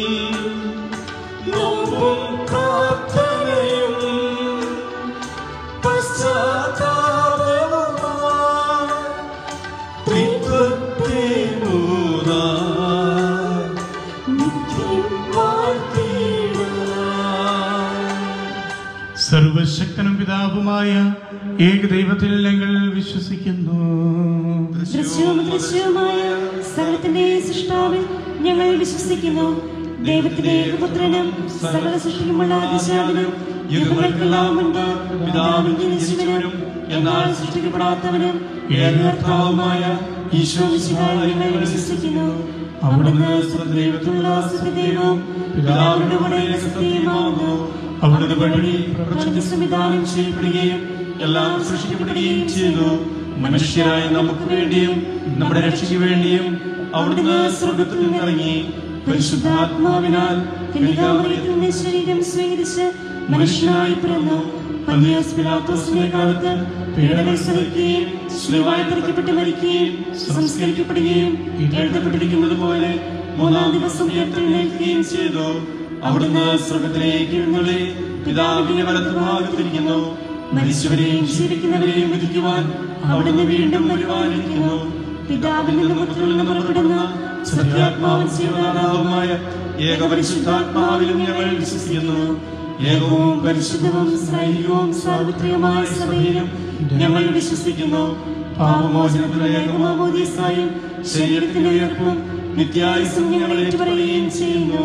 [SPEAKER 1] നോമ്പും പ്രാർത്ഥനയും പശ്ചാത്താപവുമായി ത്രിത്വത്തെ മൂന്നായി നിത്യം വാഴ്ത്തിയിടാം
[SPEAKER 2] സർവശക്തനും പിതാവുമായ ഏകദൈവത്തിൽ ഞങ്ങൾ വിശ്വസിക്കുന്നു
[SPEAKER 3] ദൃശ്യവും ദൃശ്യവുമായ സകലത്തിന്റെ സൃഷ്ടാവിൽ ഞങ്ങൾ വിശ്വസിക്കുന്നു ദൈവത്തിന്റെ ഏകപുത്രനും സകല സൃഷ്ടിക്കുമുള്ള അതിശാദനും യുഗങ്ങൾക്കെല്ലാം മുൻപ് പിതാവിന്റെ നിശ്ചിതനും എന്നാൽ സൃഷ്ടിക്കപ്പെടാത്തവനും ഏകകർത്താവുമായ ഈശോ മിശിഹായെ ഞങ്ങൾ വിശ്വസിക്കുന്നു അവിടുന്ന് ദൈവത്തിലുള്ള സത്യദൈവവും പിതാവിന്റെ കൂടെ സത്യമാകുന്നു അവിടുന്ന് വഴി പ്രപഞ്ച സംവിധാനം ചെയ്യപ്പെടുകയും എല്ലാം സൃഷ്ടിക്കപ്പെടുകയും ചെയ്തു മനുഷ്യരായ നമുക്ക് വേണ്ടിയും നമ്മുടെ രക്ഷയ്ക്ക് വേണ്ടിയും അവിടുന്ന് സ്വർഗത്തിൽ നിന്നിറങ്ങി പരിശുദ്ധാത്മാവിനാൽ കനികാമറിയത്തിൽ നിന്ന് ശരീരം സ്വീകരിച്ച് മനുഷ്യനായി പിറന്നു പന്തിയോസ് പിലാത്തോസിന്റെ കാലത്ത് പീഡനം സഹിക്കുകയും ശ്രീവായി തിരക്കപ്പെട്ട് മരിക്കുകയും സംസ്കരിക്കപ്പെടുകയും എഴുതപ്പെട്ടിരിക്കുന്നത് പോലെ മൂന്നാം ദിവസം ഉയർത്തെഴുന്നേൽക്കുകയും ചെയ്തു അവിടുന്ന് സ്വർഗത്തിലേക്ക് എഴുന്നള്ളി പിതാവിന്റെ വലത്തുഭാഗത്തിരിക്കുന്നു മരിച്ചവരെയും ജീവിക്കുന്നവരെയും വിധിക്കുവാൻ അവിടുന്ന് വീണ്ടും വരുവാനിരിക്കുന്നു പിതാവിൽ നിന്നും പുത്രനിൽ നിന്നും പുറപ്പെടുന്ന സത്യാത്മാവൻ ജീവനാഥാവുമായ ഏകപരിശുദ്ധാത്മാവിലും ഞങ്ങൾ വിശ്വസിക്കുന്നു ഏകവും പരിശുദ്ധവും സൈനികവും സാർവത്രികമായ സഭയിലും ഞങ്ങൾ വിശ്വസിക്കുന്നു പാപമോചനത്തിനുള്ള ഏകമാമോദീസായും ശരീരത്തിന്റെ ഉയർപ്പും നിത്യായുസും ഞങ്ങൾ ഏറ്റുപറയുകയും ചെയ്യുന്നു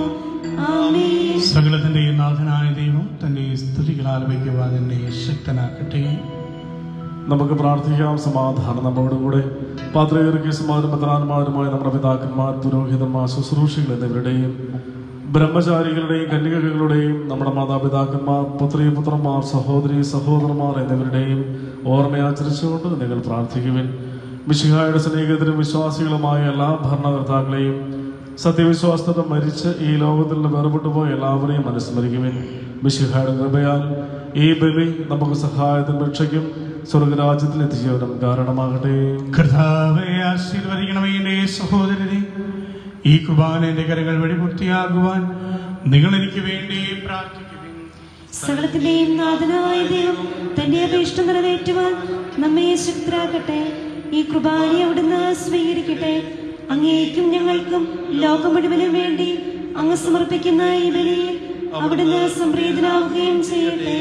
[SPEAKER 3] ആമേൻ
[SPEAKER 2] സകലത്തിന്റെയും നാഥനായ ദൈവം തന്റെ സ്തുതികൾ ആലപിക്കുവാൻ എന്നെ ശക്തനാക്കട്ടെ
[SPEAKER 4] നമുക്ക് പ്രാർത്ഥിക്കാം സമാധാനം നമ്മോടുകൂടെ പാത്രകർക്കീസുമാരും പത്രാന്മാരുമായ നമ്മുടെ പിതാക്കന്മാർ പുരോഹിതന്മാർ ശുശ്രൂഷികൾ എന്നിവരുടെയും ബ്രഹ്മചാരികളുടെയും കന്യകകളുടെയും നമ്മുടെ മാതാപിതാക്കന്മാർ പുത്രി പുത്രന്മാർ സഹോദരി സഹോദരന്മാർ എന്നിവരുടെയും ഓർമ്മയാചരിച്ചുകൊണ്ട് നിങ്ങൾ പ്രാർത്ഥിക്കുവിൻ മിശിഹായുടെ സ്നേഹിതരും വിശ്വാസികളുമായ എല്ലാ ഭരണകർത്താക്കളെയും സത്യവിശ്വാസത്തോടെ മരിച്ച് ഈ ലോകത്തിൽ നിന്ന് വേർപെട്ടു പോയ എല്ലാവരെയും അനുസ്മരിക്കുവിൻ മിശിഹായുടെ കൃപയാൽ ഈ ബലി നമുക്ക് സഹായത്തിനും രക്ഷയ്ക്കും സ്വർഗരാജ്യത്തിൽ എത്തിച്ചവരും കാരണമാകട്ടെ
[SPEAKER 2] കർത്താവെ ആശീർവദിക്കണമേ എൻ്റെ സഹോദരരെ ഈ കുർബാന എൻ്റെ കരങ്ങൾ വഴി പൂർത്തിയാകുവാൻ നിങ്ങൾ എനിക്ക് വേണ്ടി പ്രാർത്ഥിക്കുവിൻ
[SPEAKER 3] സകലത്തിന്റെയും നാഥനായ ദൈവം തന്റെ അപേക്ഷ നിറവേറ്റുവാൻ നമ്മെ ശക്തരാക്കട്ടെ ഈ കുർബാന അവിടുന്ന് സ്വീകരിക്കട്ടെ അങ്ങേക്കും ഞങ്ങൾക്കും ലോകം മുഴുവനും വേണ്ടി അങ്ങ് സമർപ്പിക്കുന്ന ഈ ബലിയിൽ അവിടുന്ന് സംപ്രീതനാവുകയും ചെയ്യട്ടെ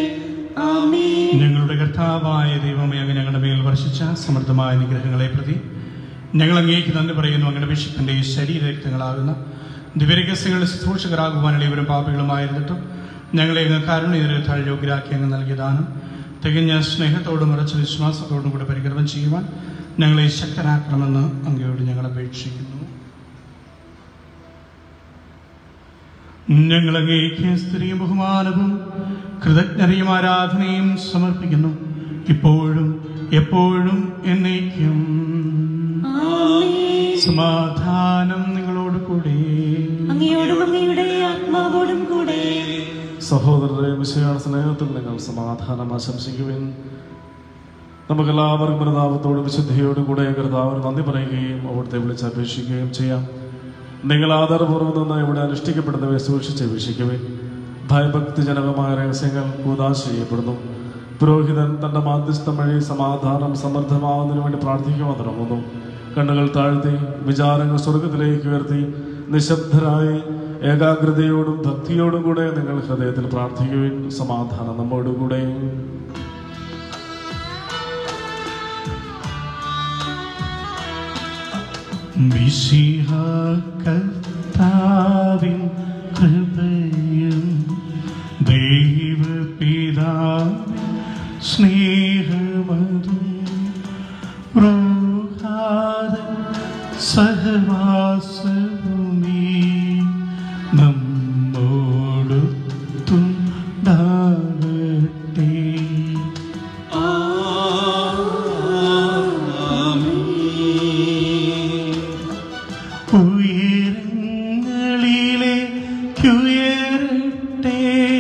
[SPEAKER 3] ആമേൻ
[SPEAKER 2] ഞങ്ങളുടെ കർത്താവായ ദൈവമേ അങ്ങ് ഞങ്ങളുടെ മേൽ വർഷിച്ച സമൃദ്ധമായ അനുഗ്രഹങ്ങളെ പ്രതി ഞങ്ങൾ അങ്ങേക്ക് നന്ദി പറയുന്നു അങ്ങയുടെ ബിഷപ്പിന്റെ ഈ ശരീരരക്തങ്ങളാകുന്ന ദിവ്യരഹസ്യങ്ങളുടെ ശുശ്രൂഷകരാകുവാൻ ഇവരും പാപികളുമായിരുന്നിട്ടും ഞങ്ങളെ അങ്ങ് കാരുണ്യത്താൽ യോഗ്യരാക്കി അങ്ങ് നൽകിയ ദാനം തികഞ്ഞ സ്നേഹത്തോടും ഉറച്ച വിശ്വാസത്തോടും കൂടെ പരികർമ്മം ചെയ്യുവാൻ ഞങ്ങളെ ശക്തരാക്കണമെന്ന് അങ്ങയോട് ഞങ്ങൾ അപേക്ഷിക്കുന്നു ഞങ്ങൾ അങ്ങേക്ക് സ്ത്രീയും ബഹുമാനവും കൃതജ്ഞതയും ആരാധനയും സമർപ്പിക്കുന്നു ഇപ്പോഴും എപ്പോഴും എന്നേക്കും
[SPEAKER 3] ആമേൻ
[SPEAKER 2] സമാധാനം നിങ്ങളോട് കൂടെ
[SPEAKER 3] അങ്ങയോടും അങ്ങയുടെ ആത്മാവോടും കൂടെ
[SPEAKER 4] സഹോദരരെ വിശയാണ് സ്നേഹത്തിൽ നിങ്ങൾ സമാധാനം ആശംസിക്കുവിൻ നമുക്കെല്ലാവർക്കും പ്രതാപത്തോടും വിശുദ്ധിയോടും കൂടെ കർത്താവിന് നന്ദി പറയുകയും അവിടുത്തെ വിളിച്ചപേക്ഷിക്കുകയും ചെയ്യാം നിങ്ങൾ ആധാരപൂർവ്വം നിന്ന് ഇവിടെ അനുഷ്ഠിക്കപ്പെടുന്നവയെ സൂക്ഷിച്ച് വീക്ഷിക്കുവിൻ ഭയഭക്തിജനകമായ രഹസ്യങ്ങൾ കൂതാശ ചെയ്യപ്പെടുന്നു പുരോഹിതൻ തന്റെ മാധ്യസ്ഥം വഴി സമാധാനം സമൃദ്ധമാവുന്നതിനു വേണ്ടി പ്രാർത്ഥിക്കുവാൻ തുടങ്ങുന്നു കണ്ണുകൾ താഴ്ത്തി വിചാരങ്ങൾ സ്വർഗത്തിലേക്ക് ഉയർത്തി നിശബ്ദരായി ഏകാഗ്രതയോടും ഭക്തിയോടും കൂടെ നിങ്ങൾ ഹൃദയത്തിൽ പ്രാർത്ഥിക്കുവിൻ സമാധാനം നമ്മോടുകൂടെ
[SPEAKER 2] മിശിഹ കർത്താവിൻ കൃപയും ദൈവപിതാവിൻ സ്നേഹമതും റൂഹാദൻ സഹവാസവുമീ നമ്മോടൊത്തുണ്ടാകട്ടെ ഉയരങ്ങളിലേക്കുയരട്ടെ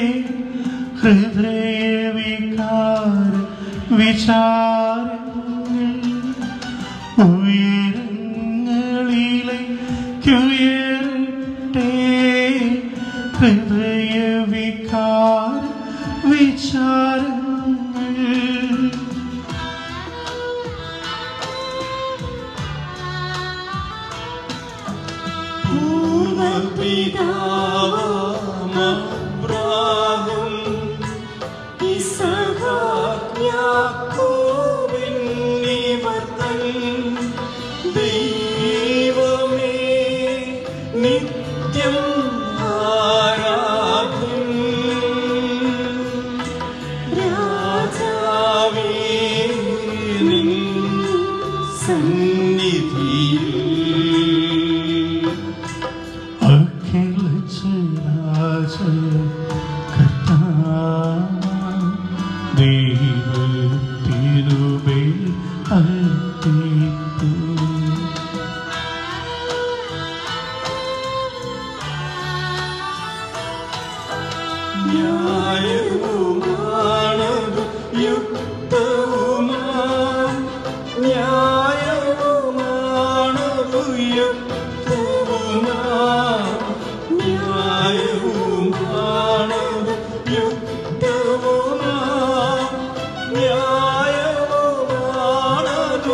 [SPEAKER 2] ഹൃദയവികാര വിചാരങ്ങൾ ഉയരങ്ങളിലേക്കുയരട്ടെ ഹൃദയവികാര വിചാരങ്ങൾ
[SPEAKER 1] പൂർവപിതാവാമബ്രാഹം ഇസഹാക്യാക്കോബിന്നിവർത്തൻ ദൈവമേ നിത്യ സന്നിധിയിൽ
[SPEAKER 2] അഖില ചരാചര കർത്താവാം ദൈവത്തിനുമേൽ അർപ്പിക്കൂ.
[SPEAKER 1] ന്യായവുമാണതു യുക്തവുമാം ന്യായവുമാണതു യുക്തവുമാം ന്യായവുമാണതു യുക്തവുമാം ന്യായവുമാണതു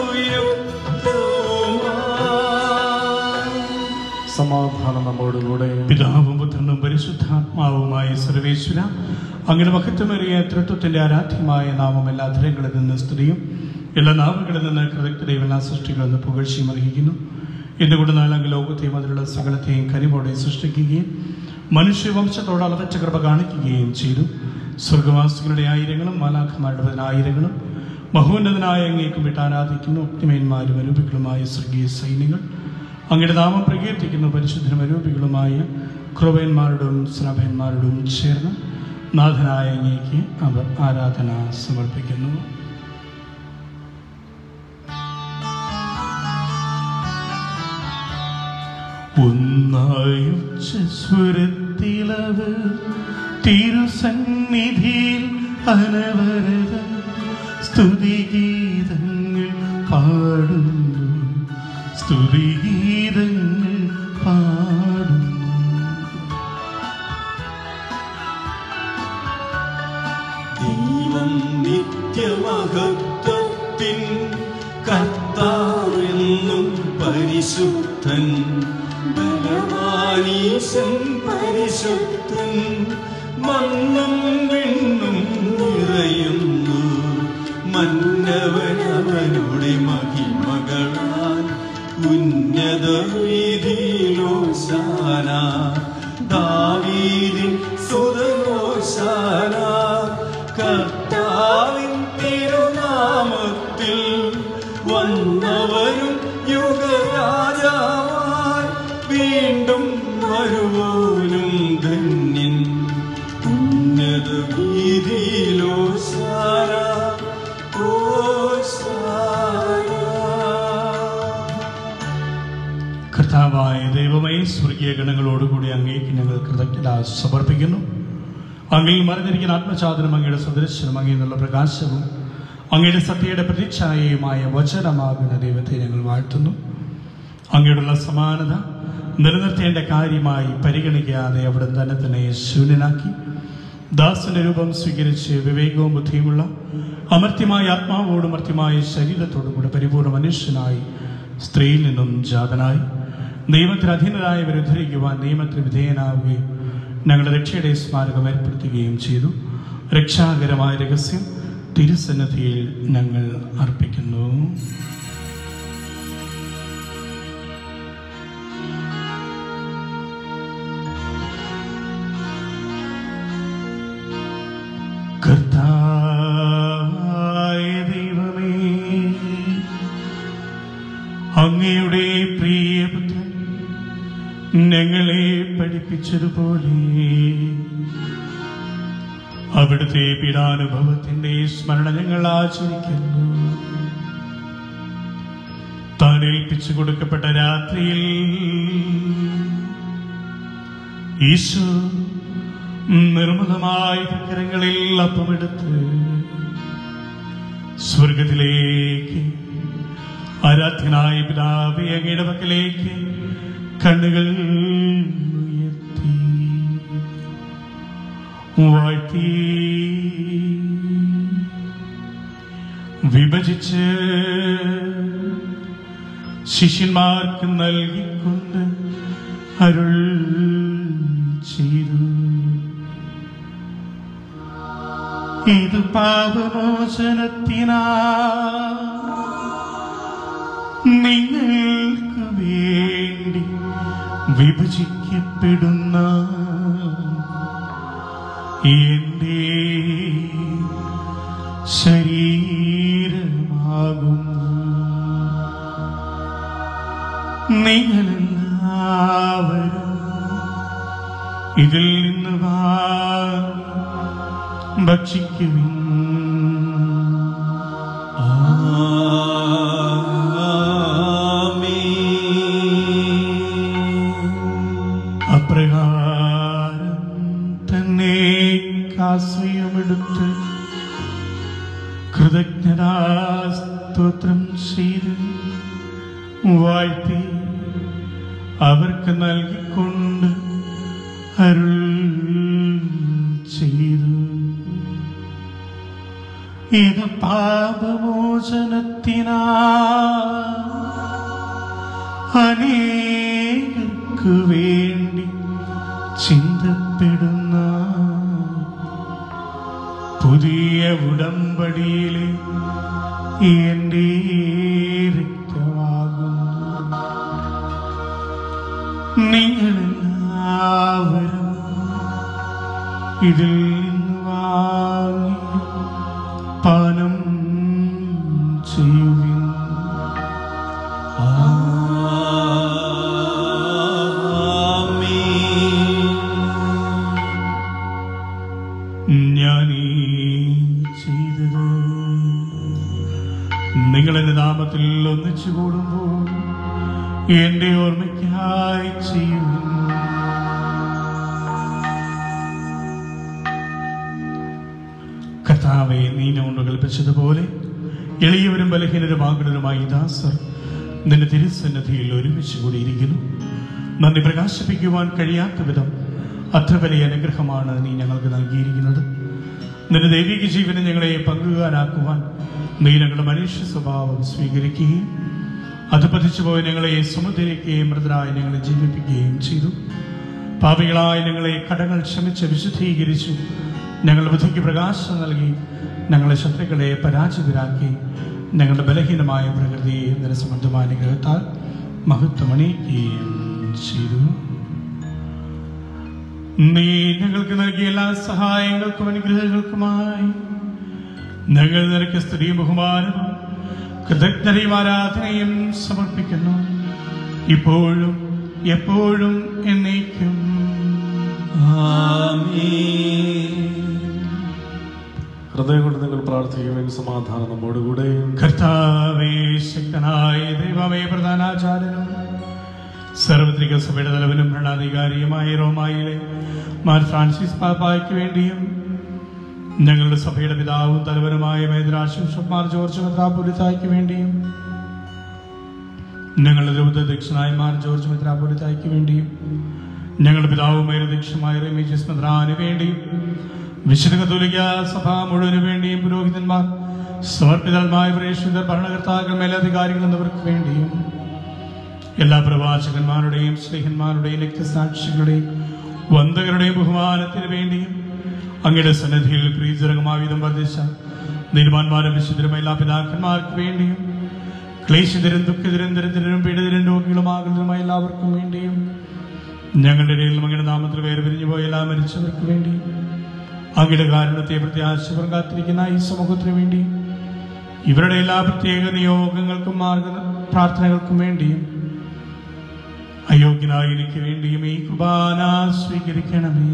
[SPEAKER 1] യുക്തവുമാം
[SPEAKER 4] സമാധാനം നമ്മോടുകൂടെ
[SPEAKER 2] പിതാവും പുത്രനും പരിശുദ്ധാത്മാവുമായ സർവേശ്വര അങ്ങനെ മഹത്വമേറിയ തൃത്വത്തിന്റെ ആരാധ്യമായ നാമം എല്ലാ അധരങ്ങളിൽ നിന്ന് സ്ത്രീയും എല്ലാ നാവുകളിൽ നിന്ന് കൃതജ്ഞതയും എല്ലാ സൃഷ്ടികളിൽ നിന്ന് പുകഴ്ചയും അറിയിക്കുന്നു എന്തുകൊണ്ട് നാലാം ലോകത്തെയും അതിലുള്ള സകലത്തെയും കരിമോടെ സൃഷ്ടിക്കുകയും മനുഷ്യവംശത്തോട് അളവറ്റ കൃപ കാണിക്കുകയും ചെയ്തു സ്വർഗവാസികളുടെ ആയിരങ്ങളും മാലാഖമാരുടെ പതിനായിരങ്ങളും മഹോന്നതനായ അങ്ങേക്കും വിട്ട് ആരാധിക്കുന്നു അഗ്നിമേന്മാരും അരൂപികളുമായ സ്വർഗീയ സൈന്യങ്ങൾ അങ്ങയുടെ നാമം പ്രകീർത്തിക്കുന്നു പരിശുദ്ധനും അരൂപികളുമായ ക്രൂപന്മാരോടും ശ്രഭന്മാരോടും ചേർന്ന് നാഥനായ അങ്ങേക്ക് അവർ ആരാധന സമർപ്പിക്കുന്നു ഒന്നായുച്ച സ്വരത്തിലവ് തിരുസന്നിധിയിൽ അനവരത സ്തുതിഗീതങ്ങൾ പാടുന്നു സ്തുതിഗീതങ്ങൾ പാടുന്നു
[SPEAKER 1] ദൈവം നിത്യമഹത്വത്തിൻ കർത്താവെന്നും പരിശുദ്ധൻ ബലവാനീശൻ പരിശുദ്ധൻ മണ്ണും വിണ്ണും നിറയുന്നു മന്നവനവനുടെ മഹിമകളാൽ ഉന്നത വീതിയിലോശാന ദാവീദിൻ സുതലോശാന കർത്താവിൻ തിരുനാമത്തിൽ വന്നവരും യുഗരാജാവായി വീണ്ടും വരുവോനും ധന്യൻ ഉന്നത വീതിയിലോശാന ഓശാന
[SPEAKER 2] കർത്താവായ ദൈവമേ സ്വർഗീയ ഗണങ്ങളോടുകൂടി അങ്ങേക്ക് ഞങ്ങൾ കൃതജ്ഞത സമർപ്പിക്കുന്നു അങ്ങിൽ മറിഞ്ഞിരിക്കുന്ന ആത്മചാതനം അങ്ങയുടെ സദൃശ്യം അങ്ങയിൽ നിന്നുള്ള പ്രകാശവും അങ്ങയുടെ സത്യയുടെ പ്രതിച്ഛായയുമായ വചനമാകുന്ന ദൈവത്തെ ഞങ്ങൾ വാഴ്ത്തുന്നു അങ്ങയോടുള്ള സമാനത നിലനിർത്തേണ്ട കാര്യമായി പരിഗണിക്കാതെ അവിടെ തന്നെ തന്നെ ശൂന്യനാക്കി ദാസന്റെ രൂപം സ്വീകരിച്ച് വിവേകവും ബുദ്ധിയുമുള്ള അമർത്യമായ ആത്മാവോടും അമർത്യമായ ശരീരത്തോടും കൂടെ പരിപൂർണ്ണ മനുഷ്യനായി സ്ത്രീയിൽ നിന്നും ജാതനായി നിയമത്തിന് അധീനരായവരെ ഉദ്ധരിക്കുവാൻ നിയമത്തിന് വിധേയനാവുകയും ഞങ്ങളുടെ രക്ഷയുടെ സ്മാരകം ഏർപ്പെടുത്തുകയും ചെയ്തു രക്ഷാകരമായ രഹസ്യം തിരുസന്നിധിയിൽ ഞങ്ങൾ അർപ്പിക്കുന്നു കർത്താവായ ദൈവമേ അങ്ങയുടെ പ്രിയപുത്രൻ ഞങ്ങളെ പഠിപ്പിച്ചതുപോലെ അവിടുത്തെ പീഡാനുഭവത്തിന്റെ സ്മരണ ഞങ്ങൾ ആചരിക്കുന്നു താൻ ഏൽപ്പിച്ചു കൊടുക്കപ്പെട്ട രാത്രിയിൽ ഈശോ നിർമ്മലമായ കരങ്ങളിൽ അപ്പമെടുത്ത് സ്വർഗത്തിലേക്ക് ആരാധ്യനായ പിതാവെ അങ്ങയുടെ പക്കലേക്ക് കണ്ണുകൾ ഉയർത്തി വാഴ്ത്തി വിഭജിച്ച് ശിഷ്യന്മാർക്ക് നൽകിക്കൊണ്ട് അരുൾ ചെയ്തു ഇത് പാപമോചനത്തിനാ നിങ്ങൾക്ക് വേണ്ടി വിഭജിക്കപ്പെടുന്ന എന്റെ ശരീരമാകുന്നു നിങ്ങളെല്ലാവരും ഇതിൽ നിന്ന് വാങ്ങി ഭക്ഷിക്കുവിൻ അപ്രകാരം തന്നെ കാശ്മീരമെടുത്ത് കൃതജ്ഞതാസ്തോത്രം ചെയ്ത് വാഴ്ത്തി അവർക്ക് നൽകിക്കൊണ്ട് അരുൾ ചെയ്തു ഇത് പാപമോചനത്തിനാ അനേകർക്ക് വേണ്ടി ചിന്തപ്പെടുന്ന പുതിയ ഉടമ്പടിയിലെ എന്റെ രക്തമാകുന്നു നിങ്ങളെല്ലാവരും ഇതിൽ നിന്ന് വാങ്ങി പാനം ചെയ്യുവിൻ ഞാൻ ഈ ചെയ്തത് നിങ്ങളെന്റെ നാമത്തിൽ ഒന്നിച്ചു കൂടുമ്പോൾ എന്റെ ഓർമ്മയ്ക്കായി ചെയ്യുവിൻ കർത്താവെ നീ കൊണ്ട് കൽപ്പിച്ചതുപോലെ എളിയവരും ബലഹീനരും ആകുലരുമായി ദാസർ നിന്റെ തിരുസന്നിധിയിൽ ഒരുമിച്ച് കൂടിയിരിക്കുന്നു നന്ദി പ്രകാശിപ്പിക്കുവാൻ കഴിയാത്ത വിധം അത്ര വലിയ അനുഗ്രഹമാണ് നീ ഞങ്ങൾക്ക് നൽകിയിരിക്കുന്നത് നിന്റെ ദൈവിക ജീവനെ ഞങ്ങളെ പങ്കുകാരാക്കുവാൻ നീ ഞങ്ങളുടെ മനുഷ്യ സ്വഭാവം സ്വീകരിക്കുകയും അത് പതിച്ചു പോയി ഞങ്ങളെ സുമധരിക്കുകയും മൃതരായി ഞങ്ങളെ ജീവിപ്പിക്കുകയും ചെയ്തു പാപികളായ ഞങ്ങളെ കടങ്ങൾ ക്ഷമിച്ച് വിശുദ്ധീകരിച്ചു ഞങ്ങളുടെ ബുദ്ധിക്ക് പ്രകാശം നൽകി ഞങ്ങളെ ശത്രുക്കളെ പരാജിതരാക്കി ഞങ്ങളുടെ ബലഹീനമായ പ്രകൃതിയെ നിരസമന്ധമായ അനുഗ്രഹത്താൽ മഹത്വമണിയുകയും ചെയ്തു നീ ഞങ്ങൾക്ക് നൽകിയ എല്ലാ സഹായങ്ങൾക്കും അനുഗ്രഹങ്ങൾക്കുമായി ഞങ്ങൾ നിനക്ക് സ്ത്രീയും ബഹുമാനവും കൃതജ്ഞതയും ആരാധനയും സമർപ്പിക്കുന്നു ഇപ്പോഴും എപ്പോഴും എന്നേക്കും
[SPEAKER 4] ഹൃദയം കൊണ്ട് നിങ്ങൾ പ്രാർത്ഥിക്കുമെങ്കിൽ സമാധാനം നമ്മോടുകൂടെ
[SPEAKER 2] കർത്താവേ ശക്തനായ ദൈവമേ പ്രധാനാചാര്യനും സർവത്രിക സഭയുടെ തലവനും ഭരണാധികാരിയുമായ റോമായിലെ മാർ ഫ്രാൻസിസ് പാപ്പായ്ക്ക് വേണ്ടിയും ഞങ്ങളുടെ സഭയുടെ പിതാവും തലവനുമായ മേദ്രാശിഷന്മാർ ജോർജ് മെത്രാപൊലിത്തായ്ക്ക് വേണ്ടിയും ഞങ്ങളുടെ രൂപത ദക്ഷിണായ മാർ ജോർജ് മെത്രാപൊലിത്തായ്ക്ക് വേണ്ടിയും ഞങ്ങളുടെ പിതാവും മേലധ്യക്ഷമായ റമീജസ് മെത്രാന് വേണ്ടിയും വിശുദ്ധ കത്തോലിക്ക സഭ മുഴുവന് വേണ്ടിയും പുരോഹിതന്മാർ സമർപ്പിതന്മായ പ്രേക്ഷിതർ ഭരണകർത്താക്കൾ മേലധികാരികൾ എന്നിവർക്ക് വേണ്ടിയും എല്ലാ പ്രവാചകന്മാരുടെയും സ്നേഹന്മാരുടെയും രക്തസാക്ഷികളുടെയും വന്ദകരുടെയും ബഹുമാനത്തിന് വേണ്ടിയും അങ്ങയുടെ സന്നിധിയിൽ പ്രീതിരകമാവിധം വർദ്ധിച്ച നീതിമാന്മാരും വിശുദ്ധരും എല്ലാ പിതാക്കന്മാർക്ക് വേണ്ടിയും ക്ലേശിതരും ദുഃഖിതരും ദരിദ്രരും പീഡിതരും രോഗികളുമാകുന്നതുമായ എല്ലാവർക്കും വേണ്ടിയും ഞങ്ങളുടെ ഇടയിൽ അങ്ങയുടെ നാമത്തിൽ വേറെ പിരിഞ്ഞു പോയ എല്ലാ മരിച്ചവർക്ക് വേണ്ടിയും അങ്ങയുടെ കാരണത്തെ പ്രത്യാശപരം കാത്തിരിക്കുന്ന ഈ സമൂഹത്തിന് വേണ്ടി ഇവരുടെ എല്ലാ പ്രത്യേക നിയോഗങ്ങൾക്കും മാർഗ പ്രാർത്ഥനകൾക്കും വേണ്ടിയും അയോഗ്യനായ എനിക്ക് വേണ്ടിയും ഈ കുർബാന സ്വീകരിക്കണമേ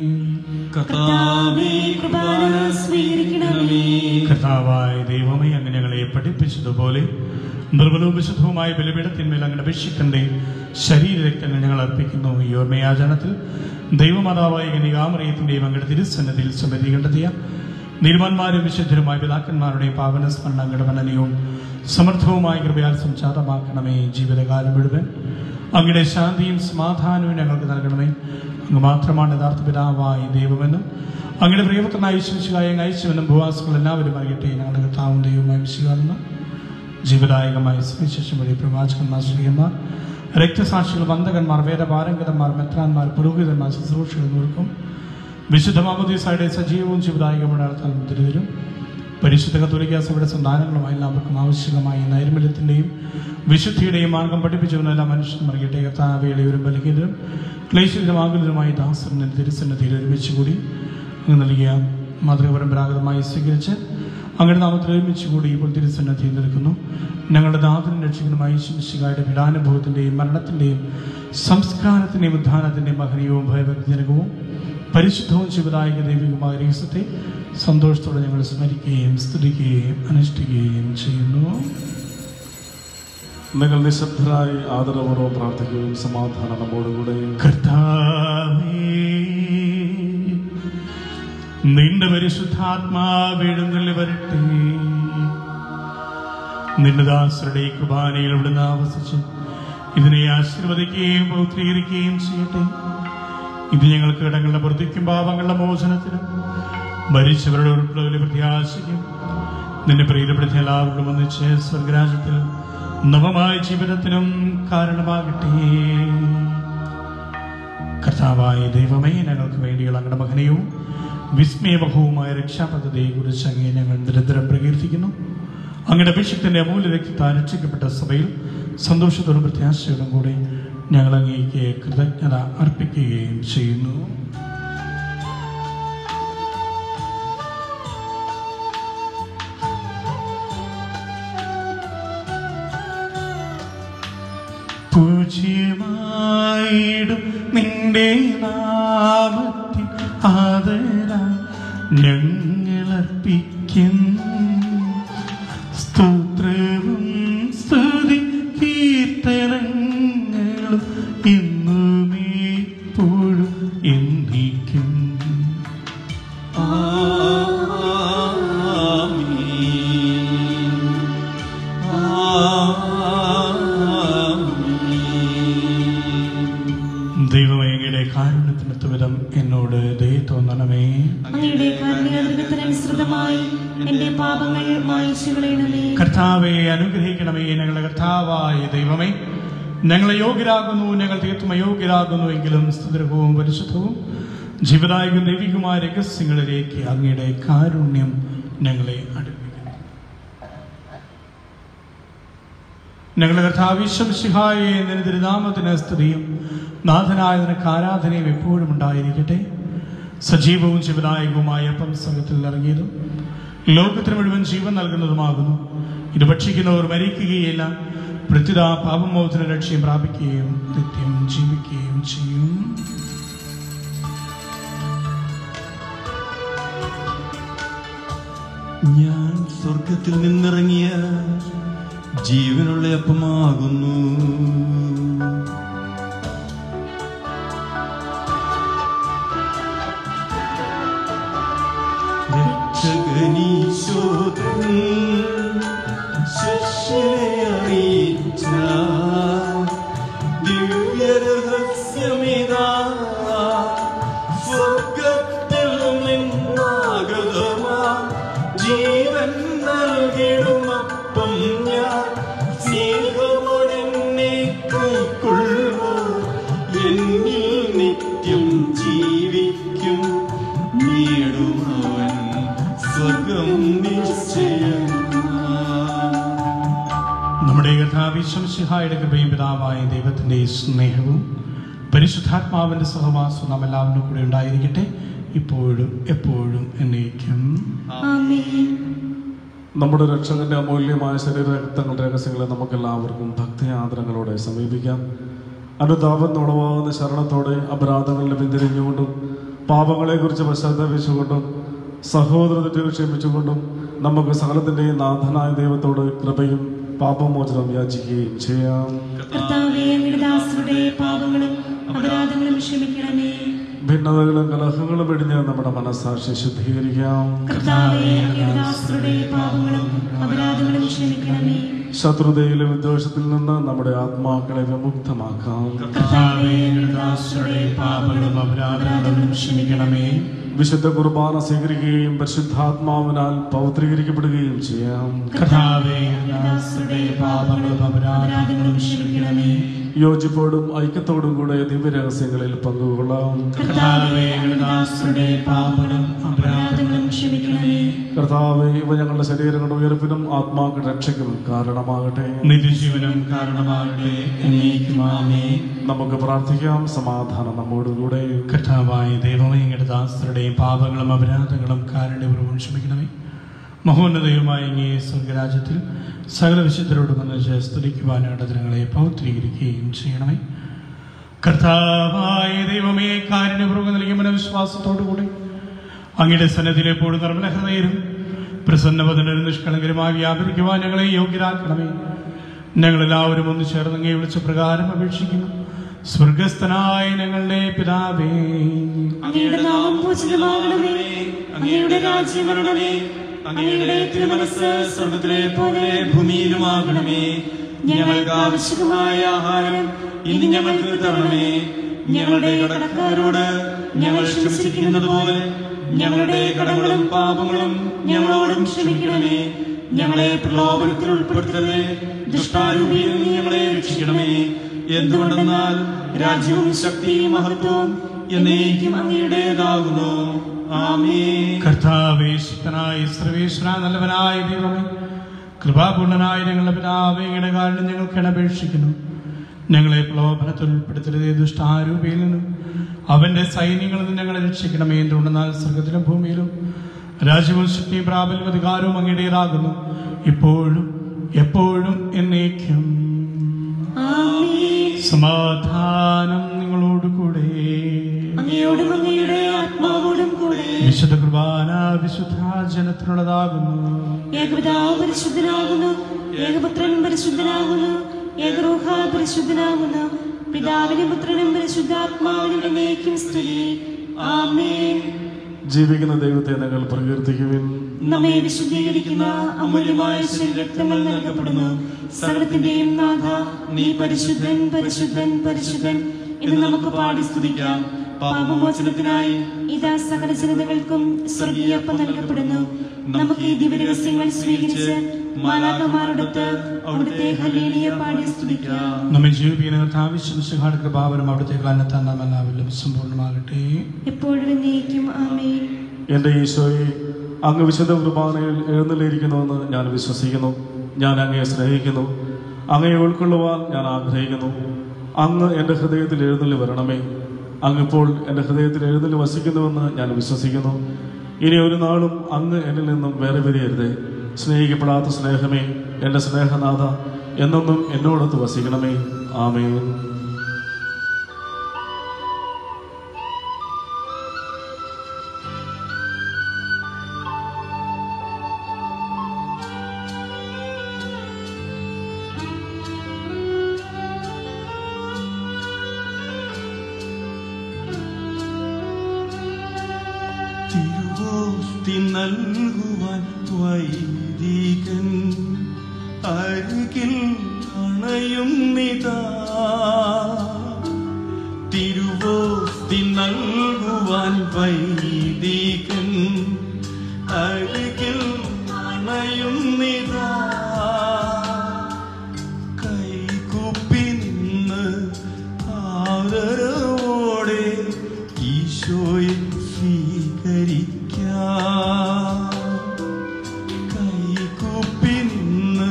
[SPEAKER 3] കർത്താവേ കുർബാന സ്വീകരിക്കണമേ
[SPEAKER 2] കർത്താവായ ദൈവമേ അങ്ങ് ഞങ്ങളെ പഠിപ്പിച്ചതുപോലെ നിർമ്മലവും വിശുദ്ധവുമായ ബലിപീഠത്തിന്മേൽ അങ്ങനെ അപേക്ഷിക്കണ്ടേ ശരീരരക്തങ്ങൾ ഞങ്ങൾ അർപ്പിക്കുന്നു ഈ ഓർമ്മയാചരണത്തിൽ ദൈവമാതാവായ കനികാമറിയത്തിന്റെയും അങ്ങയുടെ തിരുസന്നതിയിൽ സമൃദ്ധി കണ്ടെത്തിയ നീർമാന്മാരും വിശുദ്ധരുമായ പിതാക്കന്മാരുടെയും പാവന സ്മരണ അങ്ങയുടെ മനനയും സമർത്ഥവുമായ കൃപയാൽ സംജാതമാക്കണമേ ജീവിതകാലം മുഴുവൻ അങ്ങയുടെ ശാന്തിയും സമാധാനവും ഞങ്ങൾക്ക് നൽകണമേ അങ്ങ് മാത്രമാണ് യഥാർത്ഥ പിതാവായ ദൈവമെന്നും അങ്ങയുടെ പ്രിയപുത്രനായ ശിശുകായ അയച്ചുവെന്നും ഭൂവാസികൾ എല്ലാവരും അറിയട്ടെ ഞങ്ങളുടെ കർത്താവും ദൈവമായി വിശുകാരണം ജീവദായകമായ സുവിശേഷം വഴി പ്രവാചകന്മാർ ശ്രീയന്മാർ രക്തസാക്ഷികൾ വന്ദകന്മാർ വേദപാരംഗതന്മാർ മെത്രാന്മാർ പുരോഹിതന്മാർ ശുശ്രൂഷകൾ എന്നിവർക്കും വിശുദ്ധ മാമോദീസയുടെ സജീവവും ജീവദായകമായ നടത്താൻ മുദ്രതരും പരിശുദ്ധ കത്തോലിക്ക സഭയുടെ സന്താനങ്ങളുമായി എല്ലാവർക്കും ആവശ്യമായ നൈർമല്യത്തിന്റെയും വിശുദ്ധിയുടെയും മാർഗം പഠിപ്പിച്ചവനും എല്ലാ മനുഷ്യനും അറിയട്ടെ കർത്താവയുടെ ബലഹീനരും ക്ലേശിതമാകുലരുമായി ദാസറിന്റെ തിരുസന്നതിയിൽ ഒരുമിച്ച് കൂടി അങ്ങ് നൽകിയ മാതൃക പരമ്പരാഗതമായി സ്വീകരിച്ച് അങ്ങയുടെ നാമത്തിൽ ഒരുമിച്ച് കൂടി ഇപ്പോൾ തിരുസന്നദ്ധി നിൽക്കുന്നു ഞങ്ങളുടെ നാഥനും രക്ഷകനുമായി ശിംശികായുടെ പീഡാനുഭവത്തിൻ്റെയും മരണത്തിൻ്റെയും സംസ്കാരത്തിൻ്റെയും ഉദ്ധാനത്തിൻ്റെയും മഹനീയവും ഭയഭക്തിജനകവും പരിശുദ്ധവും ശിവദായക ദൈവികമായ രഹസ്യത്തെ സന്തോഷത്തോടെ ഞങ്ങൾ സ്മരിക്കുകയും സ്തുതിക്കുകയും അനുഷ്ഠിക്കുകയും ചെയ്യുന്നു
[SPEAKER 4] നിങ്ങൾ നിശബ്ദരായി ആദരപൂർവ്വം പ്രാർത്ഥിക്കുകയും സമാധാനം നമ്മോടുകൂടെ
[SPEAKER 2] കർത്താവേ നിന്റെ പരിശുദ്ധാത്മാവെഴുന്നള്ളി വരട്ടെ നിന്റെ ദാസരുടെ ഈ കുർബാനയിൽ ഇവിടുന്ന് ആവസിച്ച് ഇതിനെ ആശീർവദിക്കുകയും പൗത്രീകരിക്കുകയും ചെയ്യട്ടെ ഇത് ഞങ്ങൾക്ക് ഇടങ്ങളുടെ പ്രവൃത്തിക്കും പാപങ്ങളുടെ മോചനത്തിനും മരിച്ചവരുടെ ഉൾപ്പെടെ പ്രത്യാശയ്ക്കും നിന്നെ പ്രീതപ്പെടുത്തിയ എല്ലാവരോടും ഒന്നിച്ച് സ്വർഗരാജ്യത്തിൽ നവമായ ജീവിതത്തിനും കാരണമാകട്ടെ കർത്താവായ ദൈവമേ ഞങ്ങൾക്ക് വേണ്ടിയുള്ള അങ്ങയുടെ മകനെയും വിസ്മയബഹവുമായ രക്ഷാപദ്ധതിയെ കുറിച്ച് അങ്ങേ ഞങ്ങൾ നിരന്തരം പ്രകീർത്തിക്കുന്നു അങ്ങയുടെ അഭിഷേകത്തിന്റെ അമൂല്യ രക്തത്താൽ രക്ഷിക്കപ്പെട്ട സഭയിൽ സന്തോഷത്തോടും പ്രത്യാശയോടും കൂടെ ഞങ്ങൾ അങ്ങേക്ക് കൃതജ്ഞത അർപ്പിക്കുകയും ചെയ്യുന്നു പൂജ്യമായിടും നിന്റെ നാമത്തിൽ ആദര ഞങ്ങളർപ്പിക്കും സ്തോത്രവും സ്തുതി കീർത്തനങ്ങളും ഇന്നുമേ എപ്പോഴും എന്നേക്കും ദൈവമേയുടെ കാരുണ്യത്തിനൊത്ത വിധം എന്നോട് ദയ തോന്നണമേ
[SPEAKER 3] അങ്ങയുടെ കാരുണ്യാതിരകത്തിനനുസൃതമായി എന്റെ പാപങ്ങൾ മായിച്ചു കളയണമേ
[SPEAKER 2] കർത്താവെ അനുഗ്രഹിക്കണമേ ഞങ്ങളുടെ കർത്താവായ ദൈവമേ ഞങ്ങളെ യോഗ്യരാകുന്നു ഞങ്ങൾ തീർത്തും അയോഗ്യരാകുന്നു എങ്കിലും സ്തുതിരകവും പരിശുദ്ധവും ജീവദായക ദൈവികമായ രഹസ്യങ്ങളിലേക്ക് അങ്ങയുടെ കാരുണ്യം ഞങ്ങളെ അടുപ്പിക്കുന്നു ഞങ്ങളുടെ കർത്താവിശ്വം ശിഹായെ നിന്റെ തിരുനാമത്തിന് സ്തുതിയും നാഥനായ നിനക്ക് ആരാധനയും എപ്പോഴും ഉണ്ടായിരിക്കട്ടെ സജീവവും ശിവദായകവുമായ അപ്പം സംഘത്തിൽ ഇറങ്ങിയതും ലോകത്തിന് മുഴുവൻ ജീവൻ നൽകുന്നതുമാകുന്നു ഇത് ഭക്ഷിക്കുന്നവർ മരിക്കുകയില്ല പ്രത്യുത പാപമോചന രക്ഷയും പ്രാപിക്കുകയും നിത്യം ജീവിക്കുകയും ചെയ്യും
[SPEAKER 1] ഞാൻ സ്വർഗത്തിൽ നിന്നിറങ്ങിയ ജീവനുള്ള അപ്പമാകുന്നു രക്ഷകനീശോദൻ ശിഷ്യരെ അറിയിച്ച ദിവ്യരഹസ്യമിതാ സ്വർഗത്തിൽ നിന്നാഗതമാ ജീവൻ നൽകിടുമപ്പം ഞാൻ സ്നേഹമോടെന്നെ കൈക്കൊള്ളൂ എന്നിൽ നിത്യം ജീവിക്കും നേടുമവൻ സ്വർഗം നിശ്ചയമാ
[SPEAKER 2] നമ്മുടെ കഥാവിശ്വംസിഹായുടെ കൃപയും പിതാവായ ദൈവത്തിന്റെ സ്നേഹവും പരിശുദ്ധാത്മാവിന്റെ സഹവാസവും നാം എല്ലാവരും കൂടെ ഉണ്ടായിരിക്കട്ടെ ഇപ്പോഴും എപ്പോഴും എന്നേക്കും
[SPEAKER 3] ആമേൻ
[SPEAKER 4] നമ്മുടെ രക്ഷകന്റെ അമൂല്യമായ ശരീര രക്തങ്ങളുടെ രഹസ്യങ്ങളെ നമുക്കെല്ലാവർക്കും ഭക്തിയാദരങ്ങളോടെ സമീപിക്കാം അനുതാപം ഉളവാകുന്ന ശരണത്തോടെ അപരാധങ്ങളിൽ പിന്തിരിഞ്ഞുകൊണ്ടും പാപങ്ങളെക്കുറിച്ച് പശ്ചാത്തപിച്ചുകൊണ്ടും സഹോദര തെറ്റുകൾ ക്ഷമിച്ചുകൊണ്ടും നമുക്ക് സകലത്തിൻ്റെയും നാഥനായ ദൈവത്തോട് കൃപയും പാപമോചനം യാചിക്കുകയും ചെയ്യാം
[SPEAKER 3] കർത്താവേ അങ്ങയുടെ ദാസരുടെ പാപങ്ങളും അപരാധങ്ങളും ക്ഷമിക്കണമേ
[SPEAKER 4] ഭിന്നതകളും കലഹങ്ങളും വെടിഞ്ഞ് നമ്മുടെ മനസ്സാക്ഷി ശുദ്ധീകരിക്കാം
[SPEAKER 3] കർത്താവേ അങ്ങയുടെ ദാസരുടെ പാപങ്ങളും അപരാധങ്ങളും ക്ഷമിക്കണമേ
[SPEAKER 4] ശത്രുതയിലും വിദ്വേഷത്തിൽ നിന്ന് നമ്മുടെ ആത്മാക്കളെ വിമുക്തമാക്കാം
[SPEAKER 2] കർത്താവേ ദാസരുടെ പാപങ്ങളും അപരാധങ്ങളും ക്ഷമിക്കണമേ
[SPEAKER 4] വിശുദ്ധ കുർബാന സ്വീകരിക്കുകയും പരിശുദ്ധാത്മാവിനാൽ പൗത്രീകരിക്കപ്പെടുകയും ചെയ്യാം
[SPEAKER 2] കർത്താവേ ദാസരുടെ പാപങ്ങളും അപരാധങ്ങളും ക്ഷമിക്കണമേ
[SPEAKER 4] യോജിപ്പോടും ഐക്യത്തോടും കൂടെ ദിവ്യരഹസ്യങ്ങളിൽ പങ്കുകൊള്ളാം
[SPEAKER 2] കർത്താവേ ദാസരുടെ പാപങ്ങളും
[SPEAKER 3] അപരാധങ്ങളും ക്ഷമിക്കണമേ
[SPEAKER 4] കർത്താവെ ഇവ ഞങ്ങളുടെ ശരീരങ്ങളുടെ ഉയർപ്പിനും ആത്മാക്കളുടെ രക്ഷയ്ക്കും കാരണമാകട്ടെ
[SPEAKER 2] നിത്യജീവനം കാരണമാകട്ടെ എന്നേക്കും ആമേൻ
[SPEAKER 4] നമുക്ക് പ്രാർത്ഥിക്കാം സമാധാനം നമ്മോടുകൂടെ
[SPEAKER 2] കർത്താവായ ദൈവമേ ഇങ്ങയുടെ ദാസരുടെയും പാപങ്ങളും അപരാധങ്ങളും കാരുണ്യപൂർവ്വം ക്ഷമിക്കണമേ മഹോന്നതയുമായ ഇങ്ങേ സ്വർഗരാജ്യത്തിൽ സകല വിശുദ്ധരോടും വന്ന് സ്തുതിക്കുവാൻ ഇടതരങ്ങളെ പൗത്രീകരിക്കുകയും ചെയ്യണമേ കർത്താവായ ദൈവമേ കാരുണ്യപൂർവ്വം നൽകിയ മനവിശ്വാസത്തോടുകൂടി അങ്ങയുടെ സന്നദ്ധിയിൽ എപ്പോഴും നിർമ്മല ഹൃദയരും പ്രസന്നവദനരും നിഷ്കളങ്കരുമായി വ്യാപരിക്കുവാൻ ഞങ്ങളെ യോഗ്യരാക്കണമേ ഞങ്ങളെല്ലാവരും ഒന്ന് ചേർന്ന് അങ്ങേ വിളിച്ച പ്രകാരം അപേക്ഷിക്കുന്നു സ്വർഗസ്ഥനായ ഞങ്ങളുടെ പിതാവേ
[SPEAKER 3] അങ്ങയുടെ നാമം പൂജിതമാകണമേ അങ്ങയുടെ രാജ്യം വരണമേ അങ്ങയുടെ തിരുമനസ് സ്വർഗത്തിലെ പോലെ ഭൂമിയിലുമാകണമേ ഞങ്ങൾക്ക് ആവശ്യമായ ആഹാരം ഇനി ഞങ്ങൾക്ക് തരണമേ ഞങ്ങളുടെ കടക്കാരോട് ഞങ്ങൾ ക്ഷമിച്ചിരിക്കുന്നത് പോലെ ഞങ്ങളുടെ കടങ്ങളും പാപങ്ങളും ഞങ്ങളോടും ക്ഷമിക്കണമേ ഞങ്ങളെ പ്രലോഭനത്തിൽ ഉൾപ്പെടുത്തരുതേ ദുഷ്ടാരൂപിയിൽ നിന്ന് ഞങ്ങളെ രക്ഷിക്കണമേ എന്തുകൊണ്ടെന്നാൽ രാജ്യവും ശക്തിയും മഹത്വവും എന്നേക്കും അങ്ങയുടേതാകുന്നു ആമേ
[SPEAKER 2] കർത്താവേ ശക്തനായ സർവേശ്വര നല്ലവനായ ദൈവമേ കൃപാപൂർണനായ ഞങ്ങളുടെ പിതാവേ ഇങ്ങയുടെ കാരണം ഞങ്ങൾക്ക് അപേക്ഷിക്കുന്നു ഞങ്ങളെ പ്രലോഭനത്തിൽ ഉൾപ്പെടുത്തരുതേ ദുഷ്ടാരൂപിയിൽ നിന്നും അവന്റെ സൈന്യങ്ങളിൽ നിന്ന് ഞങ്ങളെ രക്ഷിക്കണമേ എന്തുകൊണ്ടെന്നാൽ സ്വർഗത്തിലും ഭൂമിയിലും രാജ്യവും ശക്തിയും പ്രാബല്യം അധികാരവും അങ്ങയുടേതാകുന്നു ഇപ്പോഴും എപ്പോഴും എന്നേക്കും
[SPEAKER 3] ആമേൻ
[SPEAKER 2] സമാധാനം നിങ്ങളോടുകൂടെ
[SPEAKER 3] അങ്ങയോടും അങ്ങയുടെ ആത്മാവോടും കൂടെ
[SPEAKER 2] വിശുദ്ധ കുർബാന വിശുദ്ധ ജനത്തിനുള്ളതാകുന്നു
[SPEAKER 3] ഏകപിതാവ് പരിശുദ്ധനാകുന്നു ഏകപുത്രൻ പരിശുദ്ധനാകുന്നു ഏകരൂഹ പരിശുദ്ധനാകുന്നു പിതാവിനും പുത്രനും പരിശുദ്ധാത്മാവിനും എന്നേക്കും സ്തുതി ആമേൻ
[SPEAKER 4] ജീവിക്കുന്ന ദൈവത്തെ ഞങ്ങൾ പ്രകീർത്തിക്കുവിൻ
[SPEAKER 3] നമ്മെ വിശുദ്ധീകരിക്കുന്ന അമൂല്യമായ ശരീരക്തങ്ങൾ നൽകപ്പെടുന്നു സകലത്തിന്റെയും നാഥ നീ പരിശുദ്ധൻ പരിശുദ്ധൻ പരിശുദ്ധൻ എന്ന് നമുക്ക് പാടി സ്തുതിക്കാം പാപമോചനത്തിനായി ഇതാ സകല ജനതകൾക്കും സ്വർഗീയപ്പം നൽകപ്പെടുന്നു നമുക്ക് ഈ ദിവരഹസ്യങ്ങൾ സ്വീകരിച്ച് മാലാകമാരോടൊത്ത് അവിടുത്തെ ഹല്ലേലിയ പാടി സ്തുതിക്കാം
[SPEAKER 2] നമ്മെ ജീവിപ്പിക്കുന്ന ആവശ്യം കൃപാവരം അവിടുത്തെ കാലത്താൽ നാം എല്ലാവരിലും സമ്പൂർണ്ണമാകട്ടെ
[SPEAKER 3] എപ്പോഴും എന്നേക്കും ആമേൻ
[SPEAKER 4] എൻ്റെ ഈശോയെ അങ്ങ് വിശുദ്ധ കുർബാനയിൽ എഴുന്നള്ളിയിരിക്കുന്നുവെന്ന് ഞാൻ വിശ്വസിക്കുന്നു ഞാൻ അങ്ങയെ സ്നേഹിക്കുന്നു അങ്ങയെ ഉൾക്കൊള്ളുവാൻ ഞാൻ ആഗ്രഹിക്കുന്നു അങ്ങ് എൻ്റെ ഹൃദയത്തിൽ എഴുന്നള്ളി വരണമേ അങ്ങിപ്പോൾ എൻ്റെ ഹൃദയത്തിൽ എഴുന്നള്ളി വസിക്കുന്നുവെന്ന് ഞാൻ വിശ്വസിക്കുന്നു ഇനി ഒരു നാളും അങ്ങ് എന്നിൽ നിന്നും വേറെ വരിയരുതേ സ്നേഹിക്കപ്പെടാത്ത സ്നേഹമേ എൻ്റെ സ്നേഹനാഥ എന്നൊന്നും എന്നോടൊത്ത് വസിക്കണമേ ആമേൻ
[SPEAKER 1] തിരുവോസ്തി നൽകുവാൻ വൈദികൻ അരികിൽ അണയുന്നിതാ തിരുവോസ്തി നൽകുവാൻ വൈദികൻ അരികിൽ അണയുന്നിതാ കൈകുപ്പി നിന്ന് ആദരവോടെ ഈശോയെ സ്വീകരിക്കാം കൈകുപ്പി നിന്ന്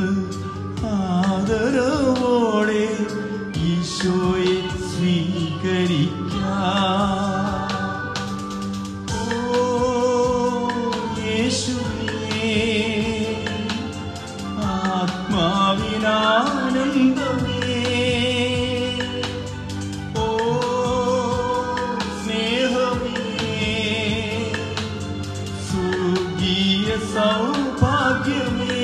[SPEAKER 1] ആദരവോടെ ഈശോയെ സ്വീകരിക്കാം ഓ യേശുവേ ആത്മാവിനാനന്ദമേ ഓ സ്നേഹമേ സ്വർഗീയ സൗഭാഗ്യമേ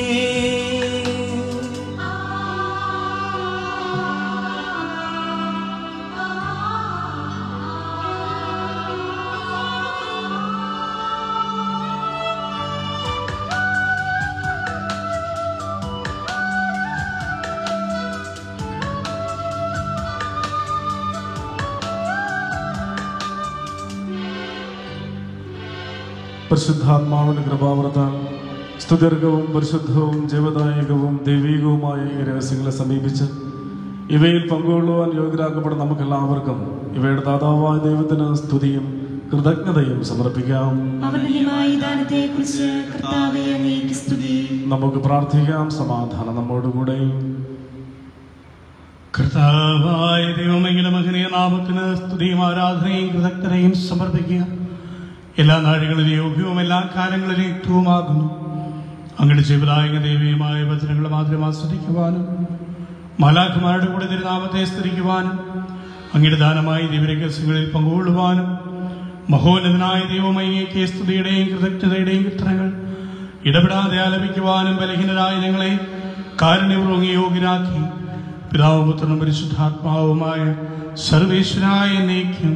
[SPEAKER 4] പരിശുദ്ധാത്മാവിന്റെ കൃപാവൃത്താൽ സ്തുത്യർഹവും പരിശുദ്ധവും ജീവദായകവും ദൈവികവുമായ ഈ രഹസ്യങ്ങളെ സമീപിച്ച് ഇവയിൽ പങ്കുകൊള്ളുവാൻ യോഗ്യരാക്കപ്പെടുന്ന നമുക്കെല്ലാവർക്കും ഇവയുടെ ദാതാവായ ദൈവത്തിന് സ്തുതിയും കൃതജ്ഞതയും സമർപ്പിക്കാം
[SPEAKER 3] അവനുമായ ദാനത്തെ കുറിച്ച് കർത്താവെ അങ്ങേക്ക് സ്തുതി
[SPEAKER 4] നമുക്ക് പ്രാർത്ഥിക്കാം സമാധാനം നമ്മോടുകൂടെ
[SPEAKER 2] കർത്താവായ ദൈവമെങ്കിലും മകനീയ നാമത്തിന് സ്തുതിയും ആരാധനയും കൃതജ്ഞതയും സമർപ്പിക്കുക എല്ലാ നാടുകളിലും യോഗ്യവും എല്ലാ കാലങ്ങളിലും യുക്തവുമാകുന്നു അങ്ങയുടെ ജീവദായക ദൈവീയമായ വചനങ്ങൾ മാത്രം ആസ്വദിക്കുവാനും മാലാഖമാരുടെ കൂടെ തിരുനാമത്തെ സ്തുതിക്കുവാനും അങ്ങയുടെ ദാനമായ ദിവരഹസ്യങ്ങളിൽ പങ്കുകൊള്ളുവാനും മഹോന്നതനായ ദൈവമയ്യേക്ക് സ്തുതിയുടെയും കൃതജ്ഞതയുടെയും കൃത്രങ്ങൾ ഇടപെടാതെ ആലപിക്കുവാനും ബലഹീനരായ ഞങ്ങളെ കാരുണ്യപൂർവ്വം യോഗ്യരാക്കി പിതാവും പുത്രനും പരിശുദ്ധാത്മാവുമായ സർവേശ്വരായ നീക്കും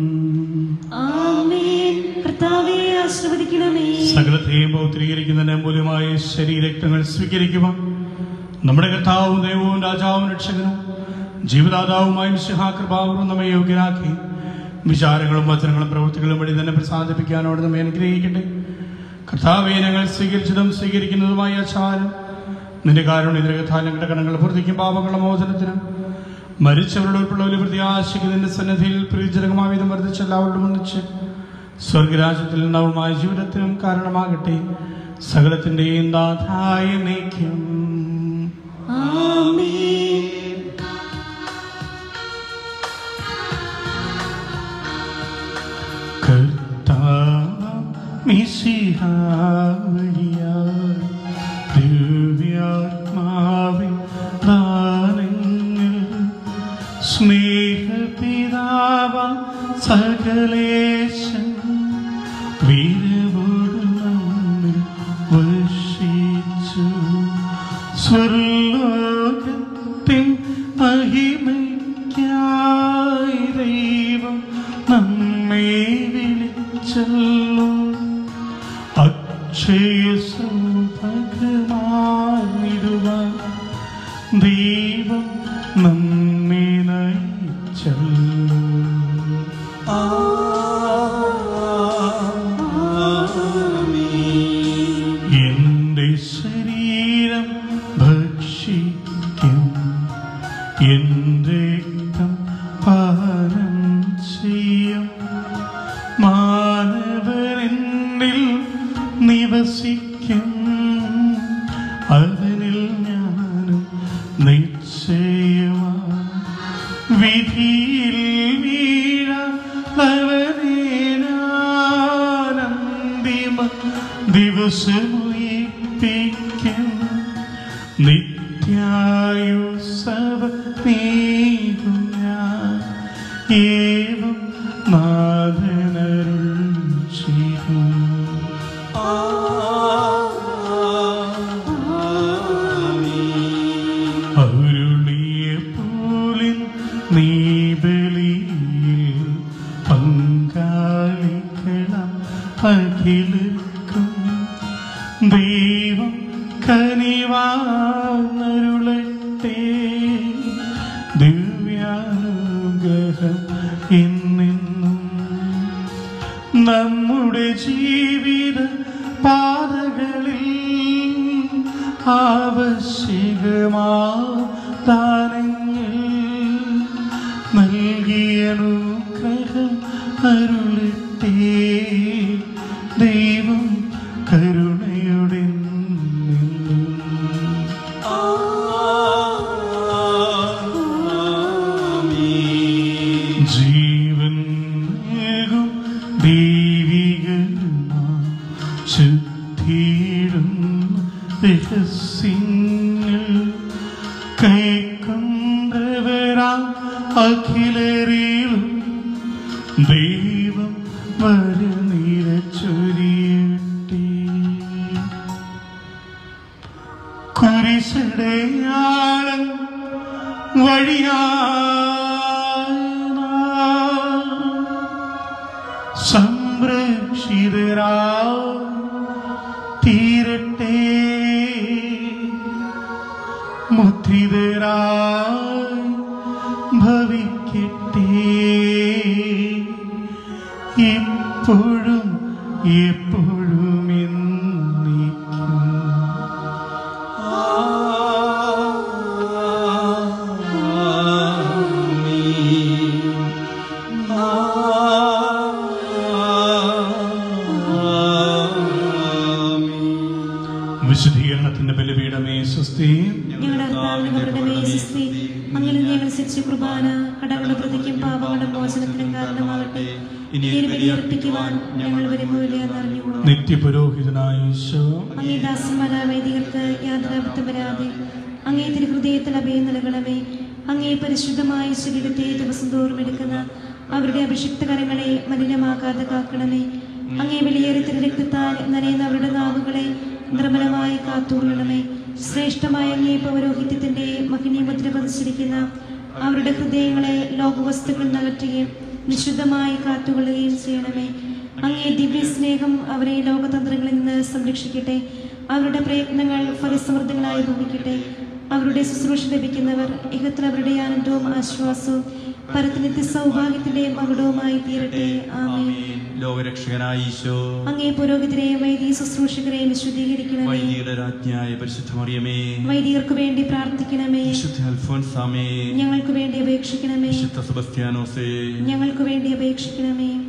[SPEAKER 3] ആമേൻ കർത്താവെ ആശീർവദിക്കണമേ
[SPEAKER 2] സകലത്തെയും പൗത്രീകരിക്കുന്നതിന് മൂല്യമായ ശരീരക്തങ്ങൾ സ്വീകരിക്കുക നമ്മുടെ കർത്താവും ദൈവവും രാജാവും രക്ഷകനും ജീവദാതാവുമായ മിശിഹാകൃപാവറും നമ്മെ യോഗ്യരാക്കി വിചാരങ്ങളും വചനങ്ങളും പ്രവൃത്തികളും വഴി തന്നെ പ്രസാദിപ്പിക്കാനോട് നമ്മെ അനുഗ്രഹിക്കട്ടെ കർത്താവെ ഞങ്ങൾ സ്വീകരിച്ചതും സ്വീകരിക്കുന്നതുമായ ആചാരം നിന്റെ കാരുണ്യ നിരകത്താൽ ഞങ്ങളുടെ കടങ്ങൾ പൂർത്തിക്കും പാപങ്ങളുടെ മോചനത്തിനും മരിച്ചവരുടെ ഉൾപ്പെടെ പ്രത്യാശയ്ക്ക് നിന്റെ സന്നിധിയിൽ പ്രീതിജനകമായ വിധം വർദ്ധിച്ച എല്ലാവരോടും ഒന്നിച്ച് സ്വർഗരാജ്യത്തിൽ നവമായ ജീവിതത്തിനും കാരണമാകട്ടെ സകലത്തിന്റെയും നാഥായ നീക്കം
[SPEAKER 3] ആമേൻ
[SPEAKER 2] ദിവ്യാത്മാവിൻ ദാനങ്ങൾ സ്നേഹപിതാവ സകലേശൻ വീരവോട് നമ്മിൽ വർഷിച്ചു സ്വർലോകത്തിൻ മഹിമയ്ക്കായി ദൈവം നമ്മെ വിളിച്ചല്ലോ അക്ഷയ സൗഭാഗ്യമാർന്നിടുവാൻ ദൈവം നമ്മെ നയിച്ചല്ലോ എന്റെ ശരീരം ഭക്ഷിക്കും എന്റെ രക്തം പാനം ചെയ്യും മാനവരെന്നിൽ നിവസിക്കും അവനിൽ ഞാനും നിശ്ചയമാ വിധിയിൽ വീഴവനേനാനന്ദിമ ദിവസമുയിപ്പിക്കും നിത്യായുസവ നീകും ഞാൻ ഏവം നാഥനരുൾ ചെയ്യും അരുളിയ പോലിൻ നീ ബലിയിൽ പങ്കാളിക്കണം അഖിലർക്കും ദൈവം കനിവാർന്നരുളട്ടെ ദിവ്യാനുഗ്രഹം എന്നെന്നും നമ്മുടെ ജീവിത പാതകളിൽ ആവശ്യകമാ ദാനങ്ങൾ നൽകിയ അനുഗ്രഹം അരുളട്ടെ ദൈവം കരുണയുടെ നിന്നും ജീവൻ നൽകും ദൈവികമാം ശുദ്ധിയിടുന്ന രഹസ്യങ്ങൾ കൈക്കൊണ്ടവരാ അഖിലറിയിലും ദൈവം വരനിരച്ചൊരിയട്ടെ കുരിശടയാളം വഴിയാ സംരക്ഷിതരാ തീരട്ടെ മുദ്രിതരായി ഭവിക്കട്ടെ ഇപ്പോഴും എപ്പോഴും എന്നേക്കും വിശുദ്ധീകരണത്തിന്റെ ബലിപീഠമേ സ്വസ്തി
[SPEAKER 3] ഞങ്ങളുടെ കർത്താവിന്റെ കൃപമേ സ്തുതി. അങ്ങയിൽ ഞങ്ങൾ ശിരിച്ച കുർബാന കടങ്ങളുടെ പ്രതിക്കും പാപങ്ങളുടെ മോചനത്തിനും കാരണമാകട്ടെ ഇനി ബലിയർപ്പിക്കുവാൻ ഞങ്ങൾ വരുമ്പോഴെന്ന് അറിഞ്ഞുകൊള്ളു
[SPEAKER 2] നിത്യപുരോഹിതനായ ഈശോ
[SPEAKER 3] അങ്ങേ ദാസന്മാരായ വൈദികർക്ക് യാതൊരു അബദ്ധം വരാതെ അങ്ങേ തിരുഹൃദയത്തിൽ അഭയം നൽകണമേ അങ്ങേ പരിശുദ്ധമായ ശരീരത്തെ ദിവസം തോറും എടുക്കുന്ന അവരുടെ അഭിഷിക്ത കരങ്ങളെ മലിനമാക്കാതെ കാക്കണമേ അങ്ങേ വെളിയേറി തിരരക്തത്താൽ നനയുന്ന അവരുടെ നാവുകളെ നിർമ്മലമായി കാത്തുകൊള്ളണമേ ശ്രേഷ്ഠമായ അങ്ങേ പൗരോഹിത്യത്തിന്റെ മഹിനീമുദ്ര പതിച്ചിരിക്കുന്ന അവരുടെ ഹൃദയങ്ങളെ ലോകവസ്തുക്കൾ നകറ്റുകയും നിശുദ്ധമായി കാത്തുകൊള്ളുകയും ചെയ്യണമേ അങ്ങേ ദിവ്യ സ്നേഹം അവരെ ലോകതന്ത്രങ്ങളിൽ നിന്ന് സംരക്ഷിക്കട്ടെ അവരുടെ പ്രയത്നങ്ങൾ ഫലസമൃദ്ധങ്ങളായി ഭവിക്കട്ടെ അവരുടെ ശുശ്രൂഷ ലഭിക്കുന്നവർ ഇഹത്തിൽ അവരുടെ ആനന്ദവും ആശ്വാസവും പരത്തിനെത്തി സൗഭാഗ്യത്തിന്റെ മകുടവുമായി തീരട്ടെ ആമേൻ
[SPEAKER 1] ആമേൻ ലോകരക്ഷകനായ ഈശോ
[SPEAKER 3] അങ്ങേ പുരോഹിതരെയും വൈദിക ശുശ്രൂഷകരെയും വിശുദ്ധീകരിക്കണമേ
[SPEAKER 1] വൈദികരുടെ രാജ്ഞിയായ പരിശുദ്ധ മറിയമേ
[SPEAKER 3] വൈദികർക്ക് വേണ്ടി പ്രാർത്ഥിക്കണമേ
[SPEAKER 1] വിശുദ്ധ അൽഫോൻസാമേ
[SPEAKER 3] ഞങ്ങൾക്ക് വേണ്ടി അപേക്ഷിക്കണമേ
[SPEAKER 1] വിശുദ്ധ സെബസ്ത്യാനോസേ
[SPEAKER 3] ഞങ്ങൾക്ക് വേണ്ടി അപേക്ഷിക്കണമേ